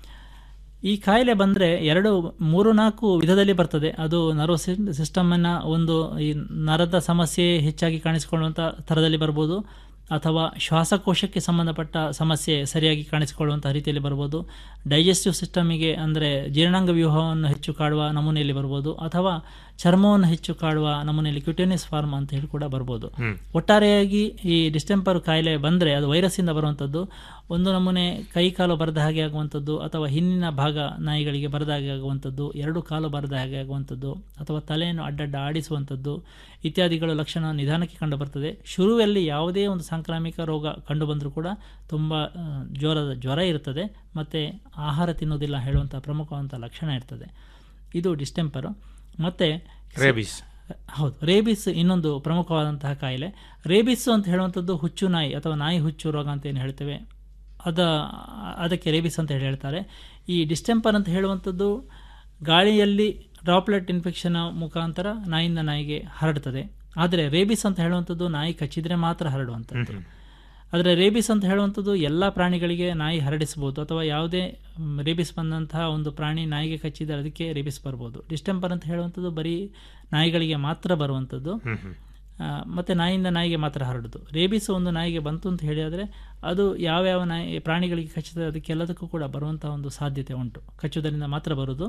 ಈ ಕಾಯಿಲೆ ಬಂದರೆ ಎರಡು ಮೂರು ನಾಲ್ಕು ವಿಧದಲ್ಲಿ ಬರ್ತದೆ ಅದು ನರ್ವಸ್ ಸಿಸ್ಟಮನ್ನು ಒಂದು ಈ ನರದ ಸಮಸ್ಯೆ ಹೆಚ್ಚಾಗಿ ಕಾಣಿಸಿಕೊಳ್ಳುವಂಥ ಥರದಲ್ಲಿ ಬರ್ಬೋದು ಅಥವಾ ಶ್ವಾಸಕೋಶಕ್ಕೆ ಸಂಬಂಧಪಟ್ಟ ಸಮಸ್ಯೆ ಸರಿಯಾಗಿ ಕಾಣಿಸಿಕೊಳ್ಳುವಂಥ ರೀತಿಯಲ್ಲಿ ಬರ್ಬೋದು ಡೈಜೆಸ್ಟಿವ್ ಸಿಸ್ಟಮಿಗೆ ಅಂದರೆ ಜೀರ್ಣಾಂಗ ವ್ಯೂಹವನ್ನು ಹೆಚ್ಚು ಕಾಡುವ ನಮೂನೆಯಲ್ಲಿ ಬರ್ಬೋದು ಅಥವಾ ಚರ್ಮವನ್ನು ಹೆಚ್ಚು ಕಾಡುವ ನಮೂನೆಯಲ್ಲಿ ಕ್ಯೂಟೇನಿಯಸ್ ಫಾರ್ಮ್ ಅಂತ ಹೇಳಿ ಕೂಡ ಬರ್ಬೋದು ಒಟ್ಟಾರೆಯಾಗಿ ಈ ಡಿಸ್ಟೆಂಪರ್ ಕಾಯಿಲೆ ಬಂದರೆ ಅದು ವೈರಸ್ಸಿಂದ ಬರುವಂಥದ್ದು ಒಂದು ನಮೂನೆ ಕೈ ಕಾಲು ಬರದ ಹಾಗೆ ಆಗುವಂಥದ್ದು ಅಥವಾ ಹಿಂದಿನ ಭಾಗ ನಾಯಿಗಳಿಗೆ ಬರದ ಹಾಗೆ ಆಗುವಂಥದ್ದು ಎರಡು ಕಾಲು ಬರದ ಹಾಗೆ ಆಗುವಂಥದ್ದು ಅಥವಾ ತಲೆಯನ್ನು ಅಡ್ಡಡ್ಡ ಆಡಿಸುವಂಥದ್ದು ಇತ್ಯಾದಿಗಳು ಲಕ್ಷಣ ನಿಧಾನಕ್ಕೆ ಕಂಡು ಬರ್ತದೆ ಶುರುವಲ್ಲಿ ಯಾವುದೇ ಒಂದು ಸಾಂಕ್ರಾಮಿಕ ರೋಗ ಕಂಡು ಬಂದರೂ ಕೂಡ ತುಂಬ ಆ, ಜ್ವರದ ಜ್ವರ ಇರ್ತದೆ ಮತ್ತು ಆಹಾರ ತಿನ್ನೋದಿಲ್ಲ ಹೇಳುವಂಥ ಪ್ರಮುಖವಂಥ ಲಕ್ಷಣ ಇರ್ತದೆ ಇದು ಡಿಸ್ಟೆಂಪರು ಮತ್ತು ರೇಬಿಸ್ ಹೌದು ರೇಬಿಸ್ ಇನ್ನೊಂದು ಪ್ರಮುಖವಾದಂತಹ ಕಾಯಿಲೆ ರೇಬಿಸ್ ಅಂತ ಹೇಳುವಂಥದ್ದು ಹುಚ್ಚು ನಾಯಿ ಅಥವಾ ನಾಯಿ ಹುಚ್ಚು ರೋಗ ಅಂತ ಏನು ಹೇಳ್ತೇವೆ ಅದ ಅದಕ್ಕೆ ರೇಬಿಸ್ ಅಂತ ಹೇಳಿ ಹೇಳ್ತಾರೆ ಈ ಡಿಸ್ಟೆಂಪರ್ ಅಂತ ಹೇಳುವಂಥದ್ದು ಗಾಳಿಯಲ್ಲಿ ಡ್ರಾಪ್ಲೆಟ್ ಇನ್ಫೆಕ್ಷನ್ ಮುಖಾಂತರ ನಾಯಿಯಿಂದ ನಾಯಿಗೆ ಹರಡ್ತದೆ ಆದರೆ ರೇಬಿಸ್ ಅಂತ ಹೇಳುವಂಥದ್ದು ನಾಯಿ ಕಚ್ಚಿದ್ರೆ ಮಾತ್ರ ಹರಡುವಂಥದ್ದು ಆದರೆ ರೇಬಿಸ್ ಅಂತ ಹೇಳುವಂಥದ್ದು ಎಲ್ಲ ಪ್ರಾಣಿಗಳಿಗೆ ನಾಯಿ ಹರಡಿಸ್ಬೋದು ಅಥವಾ ಯಾವುದೇ ಮ್, ರೇಬಿಸ್ ಬಂದಂತಹ ಒಂದು ಪ್ರಾಣಿ ನಾಯಿಗೆ ಕಚ್ಚಿದರೆ ಅದಕ್ಕೆ ರೇಬಿಸ್ ಬರ್ಬೋದು ಡಿಸ್ಟೆಂಪರ್ ಅಂತ ಹೇಳುವಂಥದ್ದು ಬರೀ ನಾಯಿಗಳಿಗೆ ಮಾತ್ರ ಬರುವಂಥದ್ದು ಆ, ಮತ್ತೆ ನಾಯಿಯಿಂದ ನಾಯಿಗೆ ಮಾತ್ರ ಹರಡುದು ರೇಬಿಸ್ ಒಂದು ನಾಯಿಗೆ ಬಂತು ಅಂತ ಹೇಳಿದರೆ ಅದು ಯಾವ್ಯಾವ ನಾಯಿ ಪ್ರಾಣಿಗಳಿಗೆ ಕಚ್ಚುತ್ತದೆ ಅದಕ್ಕೆಲ್ಲದಕ್ಕೂ ಕೂಡ ಬರುವಂಥ ಒಂದು ಸಾಧ್ಯತೆ ಉಂಟು ಕಚ್ಚುವುದರಿಂದ ಮಾತ್ರ ಬರುವುದು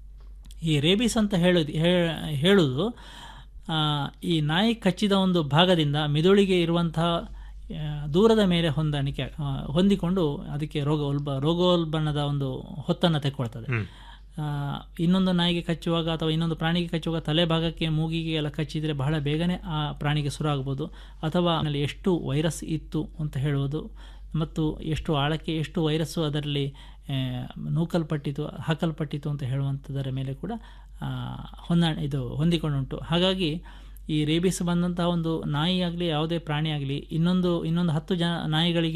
ಈ ರೇಬಿಸ್ ಅಂತ ಹೇಳೋದು ಹೇ- ಹೇಳುವುದು ಆ, ಈ ನಾಯಿ ಕಚ್ಚಿದ ಒಂದು ಭಾಗದಿಂದ ಮಿದುಳಿಗೆ ಇರುವಂತಹ ಆ, ದೂರದ ಮೇಲೆ ಹೊಂದಾಣಿಕೆ ಆ, ಹೊಂದಿಕೊಂಡು ಅದಕ್ಕೆ ರೋಗ ಉಲ್ಬ ರೋಗೋಲ್ಬಣದ ಒಂದು ಹೊತ್ತನ್ನು ತೆಕ್ಕೊಳ್ತದೆ ಆ, ಇನ್ನೊಂದು ನಾಯಿಗೆ ಕಚ್ಚುವಾಗ ಅಥವಾ ಇನ್ನೊಂದು ಪ್ರಾಣಿಗೆ ಕಚ್ಚುವಾಗ ತಲೆ ಭಾಗಕ್ಕೆ ಮೂಗಿಗೆ ಎಲ್ಲ ಕಚ್ಚಿದರೆ ಬಹಳ ಬೇಗನೆ ಆ ಪ್ರಾಣಿಗೆ ಶುರು ಆಗ್ಬೋದು ಅಥವಾ ಅದರಲ್ಲಿ ಎಷ್ಟು ವೈರಸ್ ಇತ್ತು ಅಂತ ಹೇಳುವುದು ಮತ್ತು ಎಷ್ಟು ಆಳಕ್ಕೆ ಎಷ್ಟು ವೈರಸ್ಸು ಅದರಲ್ಲಿ ಆ, ನೂಕಲ್ಪಟ್ಟಿತು ಹಾಕಲ್ಪಟ್ಟಿತು ಅಂತ ಹೇಳುವಂಥದ್ದರ ಮೇಲೆ ಕೂಡ ಆ, ಹೊಂದಾಣಿ ಇದು ಹೊಂದಿಕೊಂಡುಂಟು ಹಾಗಾಗಿ ಈ ರೇಬಿಸ್ ಬಂದಂತಹ ಒಂದು ನಾಯಿ ಆಗಲಿ ಯಾವುದೇ ಪ್ರಾಣಿ ಆಗಲಿ ಇನ್ನೊಂದು ಇನ್ನೊಂದು ಹತ್ತು ಜನ ನಾಯಿಗಳಿಗೆ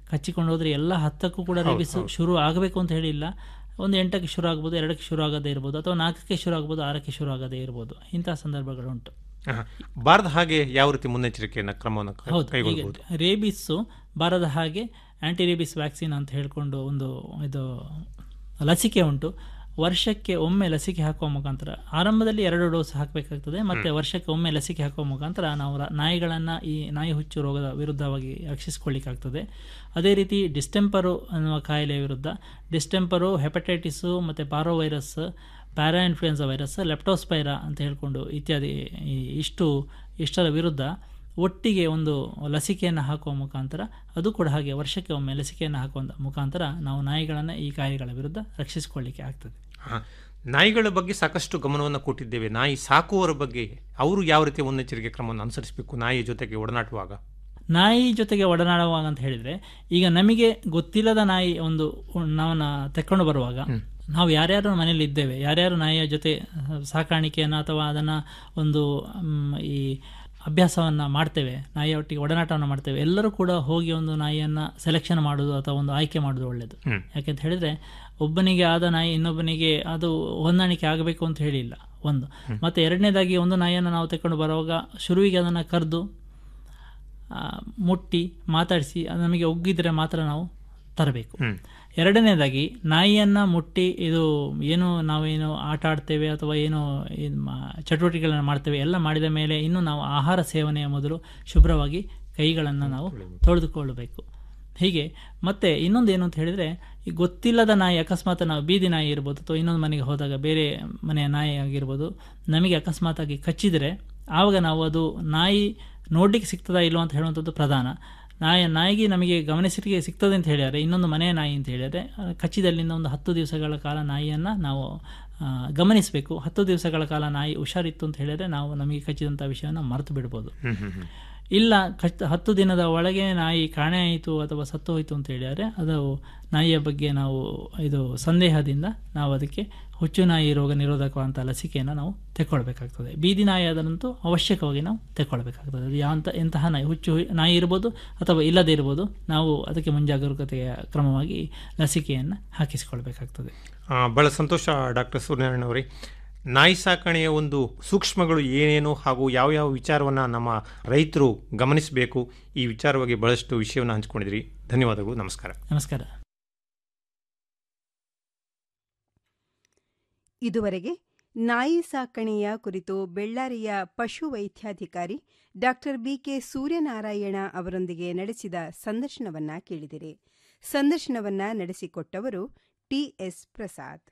ಕಚ್ಚಿಕೊಂಡು ಹೋದ್ರೆ ಎಲ್ಲ ಹತ್ತಕ್ಕೂ ಕೂಡ ರೇಬಿಸ್ ಶುರು ಆಗಬೇಕು ಅಂತ ಹೇಳಿಲ್ಲ ಒಂದು ಎಂಟಕ್ಕೆ ಶುರು ಆಗ್ಬೋದು ಎರಡಕ್ಕೆ ಶುರು ಆಗದೇ ಇರ್ಬೋದು ಅಥವಾ ನಾಲ್ಕಕ್ಕೆ ಶುರು ಆಗ್ಬೋದು ಆರಕ್ಕೆ ಶುರು ಆಗದೇ ಇರ್ಬೋದು ಇಂತಹ ಸಂದರ್ಭಗಳುಂಟು ಆಹಾ. ಬಾರದ ಹಾಗೆ ಯಾವ ರೀತಿ ಮುನ್ನೆಚ್ಚರಿಕೆಯನ್ನು ಕ್ರಮವನ್ನು ಕ- ಹೌದು ಈಗ ಕೈಗೊಳ್ಳಬಹುದು ರೇಬಿಸ್ಸು ಬಾರದ ಹಾಗೆ ಆಂಟಿ ರೇಬಿಸ್ ವ್ಯಾಕ್ಸಿನ್ ಅಂತ ಹೇಳ್ಕೊಂಡು ಒಂದು ಇದು ಲಸಿಕೆ ಉಂಟು ವರ್ಷಕ್ಕೆ ಒಮ್ಮೆ ಲಸಿಕೆ ಹಾಕುವ ಮುಖಾಂತರ ಆರಂಭದಲ್ಲಿ ಎರಡು ಡೋಸ್ ಹಾಕಬೇಕಾಗ್ತದೆ ಮತ್ತೆ ವರ್ಷಕ್ಕೆ ಒಮ್ಮೆ ಲಸಿಕೆ ಹಾಕುವ ಮುಖಾಂತರ ನಾವು ರ- ನಾಯಿಗಳನ್ನು ಈ ನಾಯಿ ಹುಚ್ಚು ರೋಗದ ವಿರುದ್ಧವಾಗಿ ರಕ್ಷಿಸಿಕೊಳ್ಳಿಕ್ಕಾಗ್ತದೆ ಅದೇ ರೀತಿ ಡಿಸ್ಟೆಂಪರು ಅನ್ನುವ ಕಾಯಿಲೆಯ ವಿರುದ್ಧ ಡಿಸ್ಟೆಂಪರು ಹೆಪಟೈಟಿಸು ಮತ್ತು parvo virus para influenza virus leptospira ಅಂತ ಹೇಳ್ಕೊಂಡು ಇತ್ಯಾದಿ ಈ ಇಷ್ಟು ಇಷ್ಟರ ವಿರುದ್ಧ ಒಟ್ಟಿಗೆ ಒಂದು ಲಸಿಕೆಯನ್ನು ಹಾಕುವ ಮುಖಾಂತರ ಅದು ಕೂಡ ಹಾಗೆ ವರ್ಷಕ್ಕೆ ಒಮ್ಮೆ ಲಸಿಕೆಯನ್ನು ಹಾಕುವ ಮುಖಾಂತರ ನಾವು ನಾಯಿಗಳನ್ನು ಈ ಕಾಯಿಲೆಗಳ ವಿರುದ್ಧ ರಕ್ಷಿಸಿಕೊಳ್ಳಿಕ್ಕೆ ಆಗ್ತದೆ ಹಾ. ನಾಯಿಗಳ ಬಗ್ಗೆ ಸಾಕಷ್ಟು ಗಮನವನ್ನು ಕೊಟ್ಟಿದ್ದೇವೆ ನಾಯಿ ಸಾಕುವವರ ಬಗ್ಗೆ ಅವರು ಯಾವ ರೀತಿಯ ಮುನ್ನೆಚ್ಚರಿಕೆ ಕ್ರಮವನ್ನು ಅನುಸರಿಸಬೇಕು ನಾಯಿಯ ಜೊತೆಗೆ ಒಡನಾಡುವಾಗ ನಾಯಿ ಜೊತೆಗೆ ಒಡನಾಡುವಾಗ ಅಂತ ಹೇಳಿದರೆ ಈಗ ನಮಗೆ ಗೊತ್ತಿಲ್ಲದ ನಾಯಿ ಒಂದು ನಾವನ್ನ ತೆಕ್ಕೊಂಡು ಬರುವಾಗ ನಾವು ಯಾರ್ಯಾರು ಮನೆಯಲ್ಲಿ ಇದ್ದೇವೆ ಯಾರ್ಯಾರು ನಾಯಿಯ ಜೊತೆ ಸಾಕಾಣಿಕೆಯನ್ನು ಅಥವಾ ಅದನ್ನು ಒಂದು ಮ್, ಈ ಅಭ್ಯಾಸವನ್ನು ಮಾಡ್ತೇವೆ ನಾಯಿಯ ಒಟ್ಟಿಗೆ ಒಡನಾಟವನ್ನು ಮಾಡ್ತೇವೆ ಎಲ್ಲರೂ ಕೂಡ ಹೋಗಿ ಒಂದು ನಾಯಿಯನ್ನು ಸೆಲೆಕ್ಷನ್ ಮಾಡೋದು ಅಥವಾ ಒಂದು ಆಯ್ಕೆ ಮಾಡೋದು ಒಳ್ಳೆಯದು ಯಾಕೆಂತ ಹೇಳಿದರೆ ಒಬ್ಬನಿಗೆ ಆದ ನಾಯಿ ಇನ್ನೊಬ್ಬನಿಗೆ ಅದು ಹೊಂದಾಣಿಕೆ ಆಗಬೇಕು ಅಂತ ಹೇಳಿಲ್ಲ ಒಂದು ಮತ್ತು ಎರಡನೇದಾಗಿ ಒಂದು ನಾಯಿಯನ್ನು ನಾವು ತೆಕ್ಕೊಂಡು ಬರುವಾಗ ಶುರುವಿಗೆ ಅದನ್ನು ಕರೆದು ಆ, ಮುಟ್ಟಿ ಮಾತಾಡಿಸಿ ಅದು ನಮಗೆ ಒಗ್ಗಿದ್ರೆ ಮಾತ್ರ ನಾವು ತರಬೇಕು ಎರಡನೇದಾಗಿ ನಾಯಿಯನ್ನು ಮುಟ್ಟಿ ಇದು ಏನು ನಾವೇನು ಆಟ ಆಡ್ತೇವೆ ಅಥವಾ ಏನು ಇದ್ ಮಾ- ಚಟುವಟಿಕೆಗಳನ್ನು ಮಾಡ್ತೇವೆ ಎಲ್ಲ ಮಾಡಿದ ಮೇಲೆ ಇನ್ನು ನಾವು ಆಹಾರ ಸೇವನೆಯ ಮೊದಲು ಶುಭ್ರವಾಗಿ ಕೈಗಳನ್ನು ನಾವು ತೊಳೆದುಕೊಳ್ಳಬೇಕು ಹೀಗೆ ಮತ್ತೆ ಇನ್ನೊಂದು ಏನು ಅಂತ ಹೇಳಿದರೆ ಈ ಗೊತ್ತಿಲ್ಲದ ನಾಯಿ ಅಕಸ್ಮಾತ್ ನಾವು ಬೀದಿ ನಾಯಿ ಇರ್ಬೋದು ಅಥವಾ ಇನ್ನೊಂದು ಮನೆಗೆ ಹೋದಾಗ ಬೇರೆ ಮನೆಯ ನಾಯಿ ಆಗಿರ್ಬೋದು ನಮಗೆ ಅಕಸ್ಮಾತಾಗಿ ಕಚ್ಚಿದರೆ ಆವಾಗ ನಾವು ಅದು ನಾಯಿ ನೋಡ್ಲಿಕ್ಕೆ ಸಿಗ್ತದಾ ಇಲ್ವೋ ಅಂತ ಹೇಳುವಂಥದ್ದು ಪ್ರಧಾನ ನಾಯಿ ನಾಯಿಗೆ ನಮಗೆ ಗಮನಿಸಲಿಕ್ಕೆ ಸಿಗ್ತದೆ ಅಂತ ಹೇಳಿದರೆ ಇನ್ನೊಂದು ಮನೆಯ ನಾಯಿ ಅಂತ ಹೇಳಿದರೆ ಆ, ಕಚ್ಚಿದಲ್ಲಿಂದ ಒಂದು ಹತ್ತು ದಿವಸಗಳ ಕಾಲ ನಾಯಿಯನ್ನು ನಾವು ಆ, ಗಮನಿಸಬೇಕು ಹತ್ತು ದಿವಸಗಳ ಕಾಲ ನಾಯಿ ಹುಷಾರಿತ್ತು ಅಂತ ಹೇಳಿದರೆ ನಾವು ನಮಗೆ ಕಚ್ಚಿದಂಥ ವಿಷಯವನ್ನು ಮರೆತು ಬಿಡ್ಬೋದು ಇಲ್ಲ ಕಚ್ ಹತ್ತು ದಿನದ ಒಳಗೆ ನಾಯಿ ಕಾಣೆ ಆಯಿತು ಅಥವಾ ಸತ್ತು ಹೋಯಿತು ಅಂತ ಹೇಳಿದರೆ ಅದು ನಾಯಿಯ ಬಗ್ಗೆ ನಾವು ಇದು ಸಂದೇಹದಿಂದ ನಾವು ಅದಕ್ಕೆ ಹುಚ್ಚು ನಾಯಿ ರೋಗ ನಿರೋಧಕ ಅಂತ ಲಸಿಕೆಯನ್ನು ನಾವು ತೆಕ್ಕೊಳ್ಬೇಕಾಗ್ತದೆ ಬೀದಿ ನಾಯಿ ಆದರಂತೂ ಅವಶ್ಯಕವಾಗಿ ನಾವು ತೆಕ್ಕೊಳ್ಬೇಕಾಗ್ತದೆ ಅದು ಯಾಂತ ಎಂತಹ ನಾಯಿ ಹುಚ್ಚು ನಾಯಿ ಇರ್ಬೋದು ಅಥವಾ ಇಲ್ಲದೇ ಇರ್ಬೋದು ನಾವು ಅದಕ್ಕೆ ಮುಂಜಾಗರೂಕತೆಯ ಕ್ರಮವಾಗಿ ಲಸಿಕೆಯನ್ನು ಹಾಕಿಸಿಕೊಳ್ಬೇಕಾಗ್ತದೆ ಆ, ಬಹಳ ಸಂತೋಷ ಡಾಕ್ಟರ್ ಸೂರ್ಯನಾರಾಯಣ ಅವರೇ ನಾಯಿ ಸಾಕಣೆಯ ಒಂದು ಸೂಕ್ಷ್ಮಗಳು ಏನೇನು ಹಾಗೂ ಯಾವ ಯಾವ ವಿಚಾರವನ್ನು ನಮ್ಮ ರೈತರು ಗಮನಿಸಬೇಕು ಈ ವಿಚಾರವಾಗಿ ಬಹಳಷ್ಟು ವಿಷಯವನ್ನು ಹಂಚಿಕೊಂಡಿದ್ರಿ ಧನ್ಯವಾದಗಳು ನಮಸ್ಕಾರ ನಮಸ್ಕಾರ ಇದುವರೆಗೆ ನಾಯಿ ಸಾಕಣೆಯ ಕುರಿತು ಬೆಳ್ಳಾರಿಯ ಪಶು ವೈದ್ಯಾಧಿಕಾರಿ ಡಾಕ್ಟರ್ ಬಿಕೆ ಸೂರ್ಯನಾರಾಯಣ ಅವರೊಂದಿಗೆ ನಡೆಸಿದ ಸಂದರ್ಶನವನ್ನ ಕೇಳಿದಿರಿ ಸಂದರ್ಶನವನ್ನ ನಡೆಸಿಕೊಟ್ಟವರು ಟಿಎಸ್ ಪ್ರಸಾದ್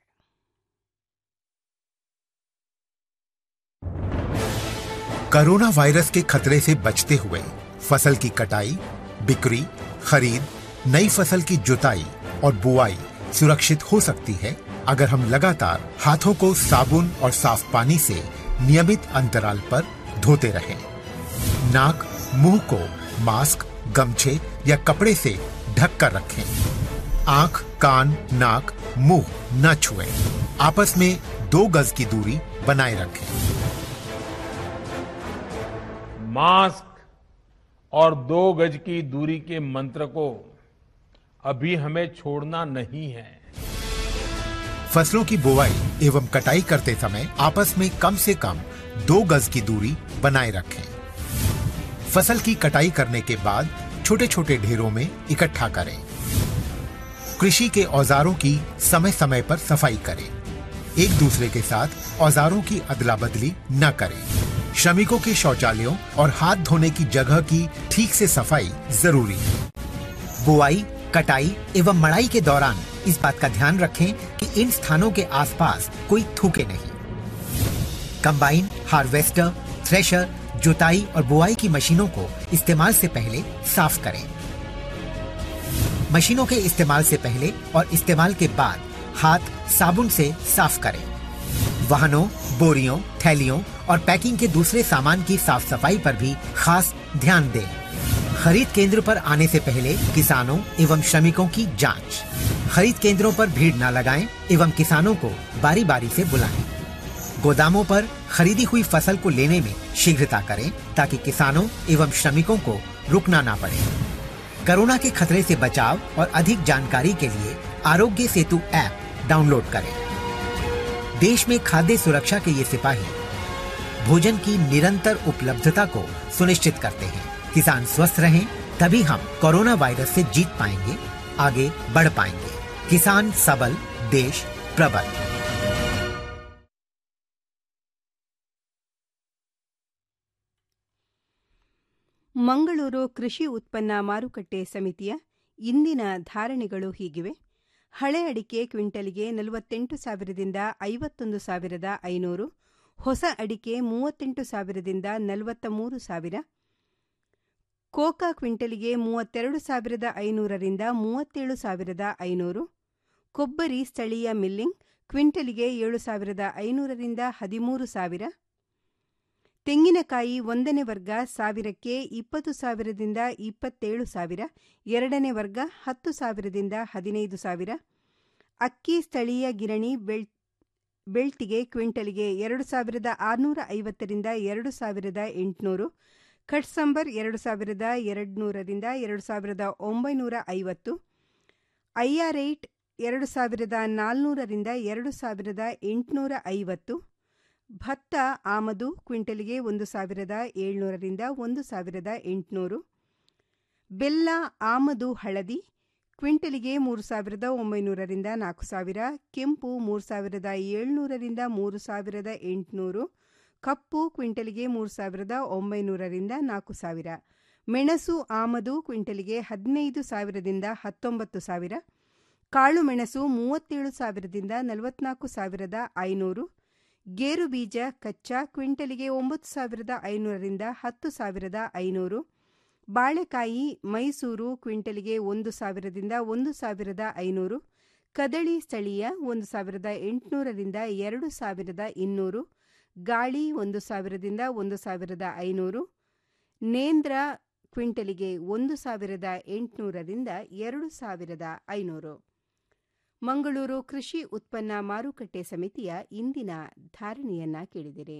कोरोना वायरस के खतरे से बचते हुए फसल की कटाई बिक्री खरीद नई फसल की जुताई और बुआई सुरक्षित हो सकती है अगर हम लगातार हाथों को साबुन और साफ पानी से नियमित अंतराल पर धोते रहें। नाक मुंह को मास्क गमछे या कपड़े से ढक कर रखें आंख कान नाक मुंह न छुएं। आपस में दो गज की दूरी बनाए रखें मास्क और दो गज की दूरी के मंत्र को अभी हमें छोड़ना नहीं है फसलों की बुवाई एवं कटाई करते समय आपस में कम से कम दो गज की दूरी बनाए रखें फसल की कटाई करने के बाद छोटे छोटे ढेरों में इकट्ठा करें कृषि के औजारों की समय समय पर सफाई करें एक दूसरे के साथ औजारों की अदला बदली न करें श्रमिकों के शौचालयों और हाथ धोने की जगह की ठीक से सफाई जरूरी है बुआई कटाई एवं मड़ाई के दौरान इस बात का ध्यान रखें कि इन स्थानों के आसपास कोई थूके नहीं कंबाइन हार्वेस्टर थ्रेशर जुताई और बुआई की मशीनों को इस्तेमाल से पहले साफ करें मशीनों के इस्तेमाल से पहले और इस्तेमाल के बाद हाथ साबुन से साफ करें वाहनों बोरियों थैलियों और पैकिंग के दूसरे सामान की साफ सफाई पर भी खास ध्यान दें खरीद केंद्र पर आने से पहले किसानों एवं श्रमिकों की जांच खरीद केंद्रों पर भीड़ न लगाएं एवं किसानों को बारी बारी से बुलाएं गोदामों पर खरीदी हुई फसल को लेने में शीघ्रता करें ताकि किसानों एवं श्रमिकों को रुकना ना पड़े कोरोना के खतरे से बचाव और अधिक जानकारी के लिए आरोग्य सेतु ऐप डाउनलोड करें देश में खाद्य सुरक्षा के ये सिपाही भोजन की निरंतर उपलब्धता को सुनिश्चित करते हैं किसान स्वस्थ रहें तभी हम कोरोना वायरस से जीत पाएंगे आगे बढ़ पाएंगे किसान सबल देश प्रबल ಮಂಗಳೂರು ಕೃಷಿ ಉತ್ಪನ್ನ ಮಾರುಕಟ್ಟೆ ಸಮಿತಿಯ ಇಂದಿನ ಧಾರಣೆಗಳು ಹೀಗಿವೆ ಹಳೆ ಅಡಿಕೆ ಕ್ವಿಂಟಲ್ಗೆ ನಲವತ್ತೆಂಟು ಸಾವಿರದಿಂದ ಐವತ್ತೊಂದು ಸಾವಿರದ ಐನೂರು ಹೊಸ ಅಡಿಕೆ ಮೂವತ್ತೆಂಟು ಸಾವಿರದಿಂದ ನಲವತ್ತ ಮೂರು ಸಾವಿರ ಕೋಕಾ ಕ್ವಿಂಟಲ್ಗೆ ಮೂವತ್ತೆರಡು ಸಾವಿರದ ಐನೂರರಿಂದ ಮೂವತ್ತೇಳು ಸಾವಿರದ ಐನೂರು ಕೊಬ್ಬರಿ ಸ್ಥಳೀಯ ಮಿಲ್ಲಿಂಗ್ ಕ್ವಿಂಟಲ್ಗೆ ಏಳು ಸಾವಿರದ ಐನೂರರಿಂದ ಹದಿಮೂರು ಸಾವಿರ ತೆಂಗಿನಕಾಯಿ ಒಂದನೇ ವರ್ಗ ಸಾವಿರಕ್ಕೆ ಇಪ್ಪತ್ತು ಸಾವಿರದಿಂದ ಇಪ್ಪತ್ತೇಳು ಸಾವಿರ ಎರಡನೇ ವರ್ಗ ಹತ್ತು ಸಾವಿರದಿಂದ ಹದಿನೈದು ಸಾವಿರ ಅಕ್ಕಿ ಸ್ಥಳೀಯ ಗಿರಣಿ ಬೆಳ್ ಬೆಳ್ತಿಗೆ ಕ್ವಿಂಟಲ್ಗೆ ಎರಡು ಸಾವಿರದ ಆರುನೂರ ಐವತ್ತರಿಂದ ಎರಡು ಸಾವಿರದ ಎಂಟುನೂರು ಕಟ್ಸಂಬರ್ ಎರಡು ಸಾವಿರದ ಎರಡುನೂರರಿಂದ ಎರಡು ಸಾವಿರದ ಒಂಬೈನೂರ ಐವತ್ತು ಐಆರ್ ಏಟ್ ಎರಡು ಸಾವಿರದ ನಾಲ್ನೂರರಿಂದ ಎರಡು ಸಾವಿರದ ಎಂಟುನೂರ ಐವತ್ತು ಭತ್ತ ಆಮದು ಕ್ವಿಂಟಲ್ಗೆ ಒಂದು ಸಾವಿರದ ಏಳ್ನೂರರಿಂದ ಒಂದು ಸಾವಿರದ ಎಂಟುನೂರು ಬೆಲ್ಲ ಆಮದು ಹಳದಿ ಕ್ವಿಂಟಲಿಗೆ ಮೂರು ಸಾವಿರದ ಒಂಬೈನೂರರಿಂದ ನಾಲ್ಕು ಸಾವಿರ ಕೆಂಪು ಮೂರು ಸಾವಿರದ ಏಳ್ನೂರರಿಂದ ಮೂರು ಸಾವಿರದ ಎಂಟುನೂರು ಕಪ್ಪು ಕ್ವಿಂಟಲಿಗೆ ಮೂರು ಸಾವಿರದ ಒಂಬೈನೂರರಿಂದ ನಾಲ್ಕು ಸಾವಿರ ಮೆಣಸು ಆಮದು ಕ್ವಿಂಟಲಿಗೆ ಹದಿನೈದು ಸಾವಿರದಿಂದ ಹತ್ತೊಂಬತ್ತು ಸಾವಿರ ಕಾಳು ಮೆಣಸು ಮೂವತ್ತೇಳು ಸಾವಿರದಿಂದ ನಲವತ್ನಾಲ್ಕು ಸಾವಿರದ ಐನೂರು ಗೇರು ಬೀಜ ಕಚ್ಚಾ ಕ್ವಿಂಟಲಿಗೆ ಒಂಬತ್ತು ಸಾವಿರದ ಐನೂರರಿಂದ ಹತ್ತು ಸಾವಿರದ ಐನೂರು ಬಾಳೆಕಾಯಿ ಮೈಸೂರು ಕ್ವಿಂಟಲಿಗೆ ಒಂದು ಸಾವಿರದಿಂದ ಒಂದು ಸಾವಿರದ ಐನೂರು ಕದಳಿ ಸ್ಥಳೀಯ ಒಂದು ಸಾವಿರದ ಎಂಟುನೂರರಿಂದ ಎರಡು ಸಾವಿರದ ಇನ್ನೂರು ಗಾಳಿ ಒಂದು ಸಾವಿರದಿಂದ ಒಂದು ಸಾವಿರದ ಐನೂರು ನೇಂದ್ರ ಕ್ವಿಂಟಲಿಗೆ ಒಂದು ಸಾವಿರದ ಎಂಟುನೂರರಿಂದ ಎರಡು ಸಾವಿರದ ಐನೂರು ಮಂಗಳೂರು ಕೃಷಿ ಉತ್ಪನ್ನ ಮಾರುಕಟ್ಟೆ ಸಮಿತಿಯ ಇಂದಿನ ಧಾರಣೆಯನ್ನ ಕೇಳಿದಿರಿ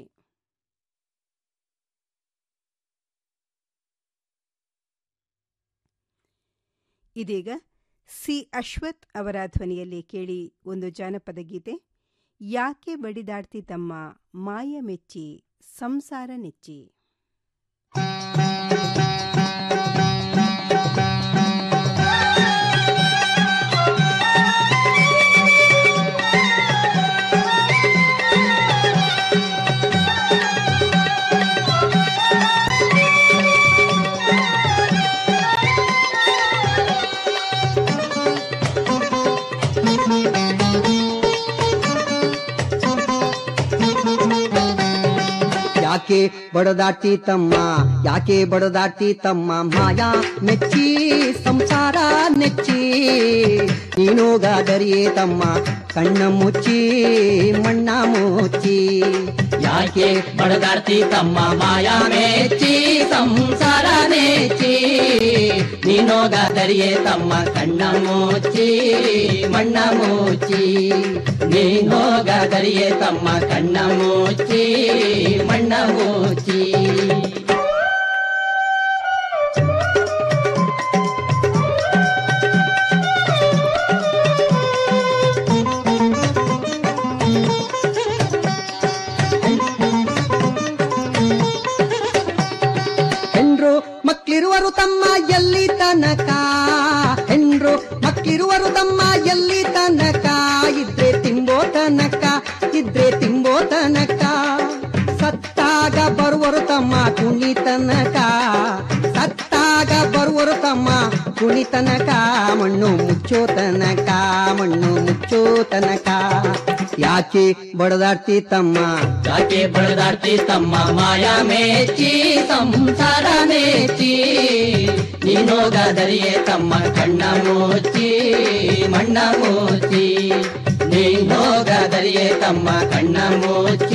ಇದೀಗ ಸಿ ಅಶ್ವಥ್ ಅವರ ಧ್ವನಿಯಲ್ಲಿ ಕೇಳಿ ಒಂದು ಜಾನಪದ ಗೀತೆ ಯಾಕೆ ಬಡಿದಾಡ್ತಿ ತಮ್ಮ ಮಾಯ ಮೆಚ್ಚಿ ಸಂಸಾರ ನೆಚ್ಚಿ ಯಾಕೆ ಬಡದಾಟಿ ತಮ್ಮ ಯಾಕೆ ಬಡದಾಟಿ ತಮ್ಮ ಮಾಯಾ ಮೆಚ್ಚಿ ಸಂಸಾರ ನೆಚ್ಚಿ ನೀನೋಗಾದರಿಯೇ ತಮ್ಮ ಕಣ್ಣ ಮುಚ್ಚಿ ಮಣ್ಣ ಮುಚ್ಚಿ ಯಾಕೆ ಬಡದಾಡ್ತಿ ತಮ್ಮ ಮಾಯಾ ಮೆಚ್ಚಿ ಸಂಸಾರ ನೆಚ್ಚಿ ನೀನೋಗಾದರಿಯೇ ತಮ್ಮ ಕಣ್ಣ ಮುಚ್ಚಿ ಮಣ್ಣ ಮುಚ್ಚಿ ನೀನೋಗಾದರಿಯೇ ತಮ್ಮ ಕಣ್ಣ ಮುಚ್ಚಿ ಮಣ್ಣ ಮುಚ್ಚಿ ಹೆಂಡ್ರು ಮಕ್ಳಿರುವರು ತಮ್ಮ ಎಲ್ಲಿ ತನಕ ಹೆಂಡ್ರು ಮಕ್ಳಿರುವರು ತಮ್ಮ ಎಲ್ಲಿ ತನಕ ಇದ್ರೆ ತಿಂಬೋ ತನಕ ಇದ್ರೆ ತಿಂಬೋ ತನಕ ಸತ್ತಾಗ ಬರುವರು ತಮ್ಮ ಕುಣಿ ತನಕ ಸತ್ತಾಗ ಬರುವರು ತಮ್ಮ ಕುಣಿ ತನಕ ಮಣ್ಣು ಮುಚ್ಚೋ ತನಕ ಮಣ್ಣು ಮುಚ್ಚೋ ತನಕ ಯಾಕೆ ಬಡದಾಡ್ತಿ ತಮ್ಮ ಯಾಕೆ ಬಡದಾಡ್ತಿ ತಮ್ಮ ಮಾಯಾ ಮೇಚಿ ಸಂಸಾರ ಮೇಚಿ ನೀನೋಗಾದರಿಯೇ ತಮ್ಮ ಕಣ್ಣ ಮುಚ್ಚಿ ಮಣ್ಣ ಮುಚ್ಚಿ ನೀನೋಗಾದರಿಯೇ ತಮ್ಮ ಕಣ್ಣ ಮುಚ್ಚಿ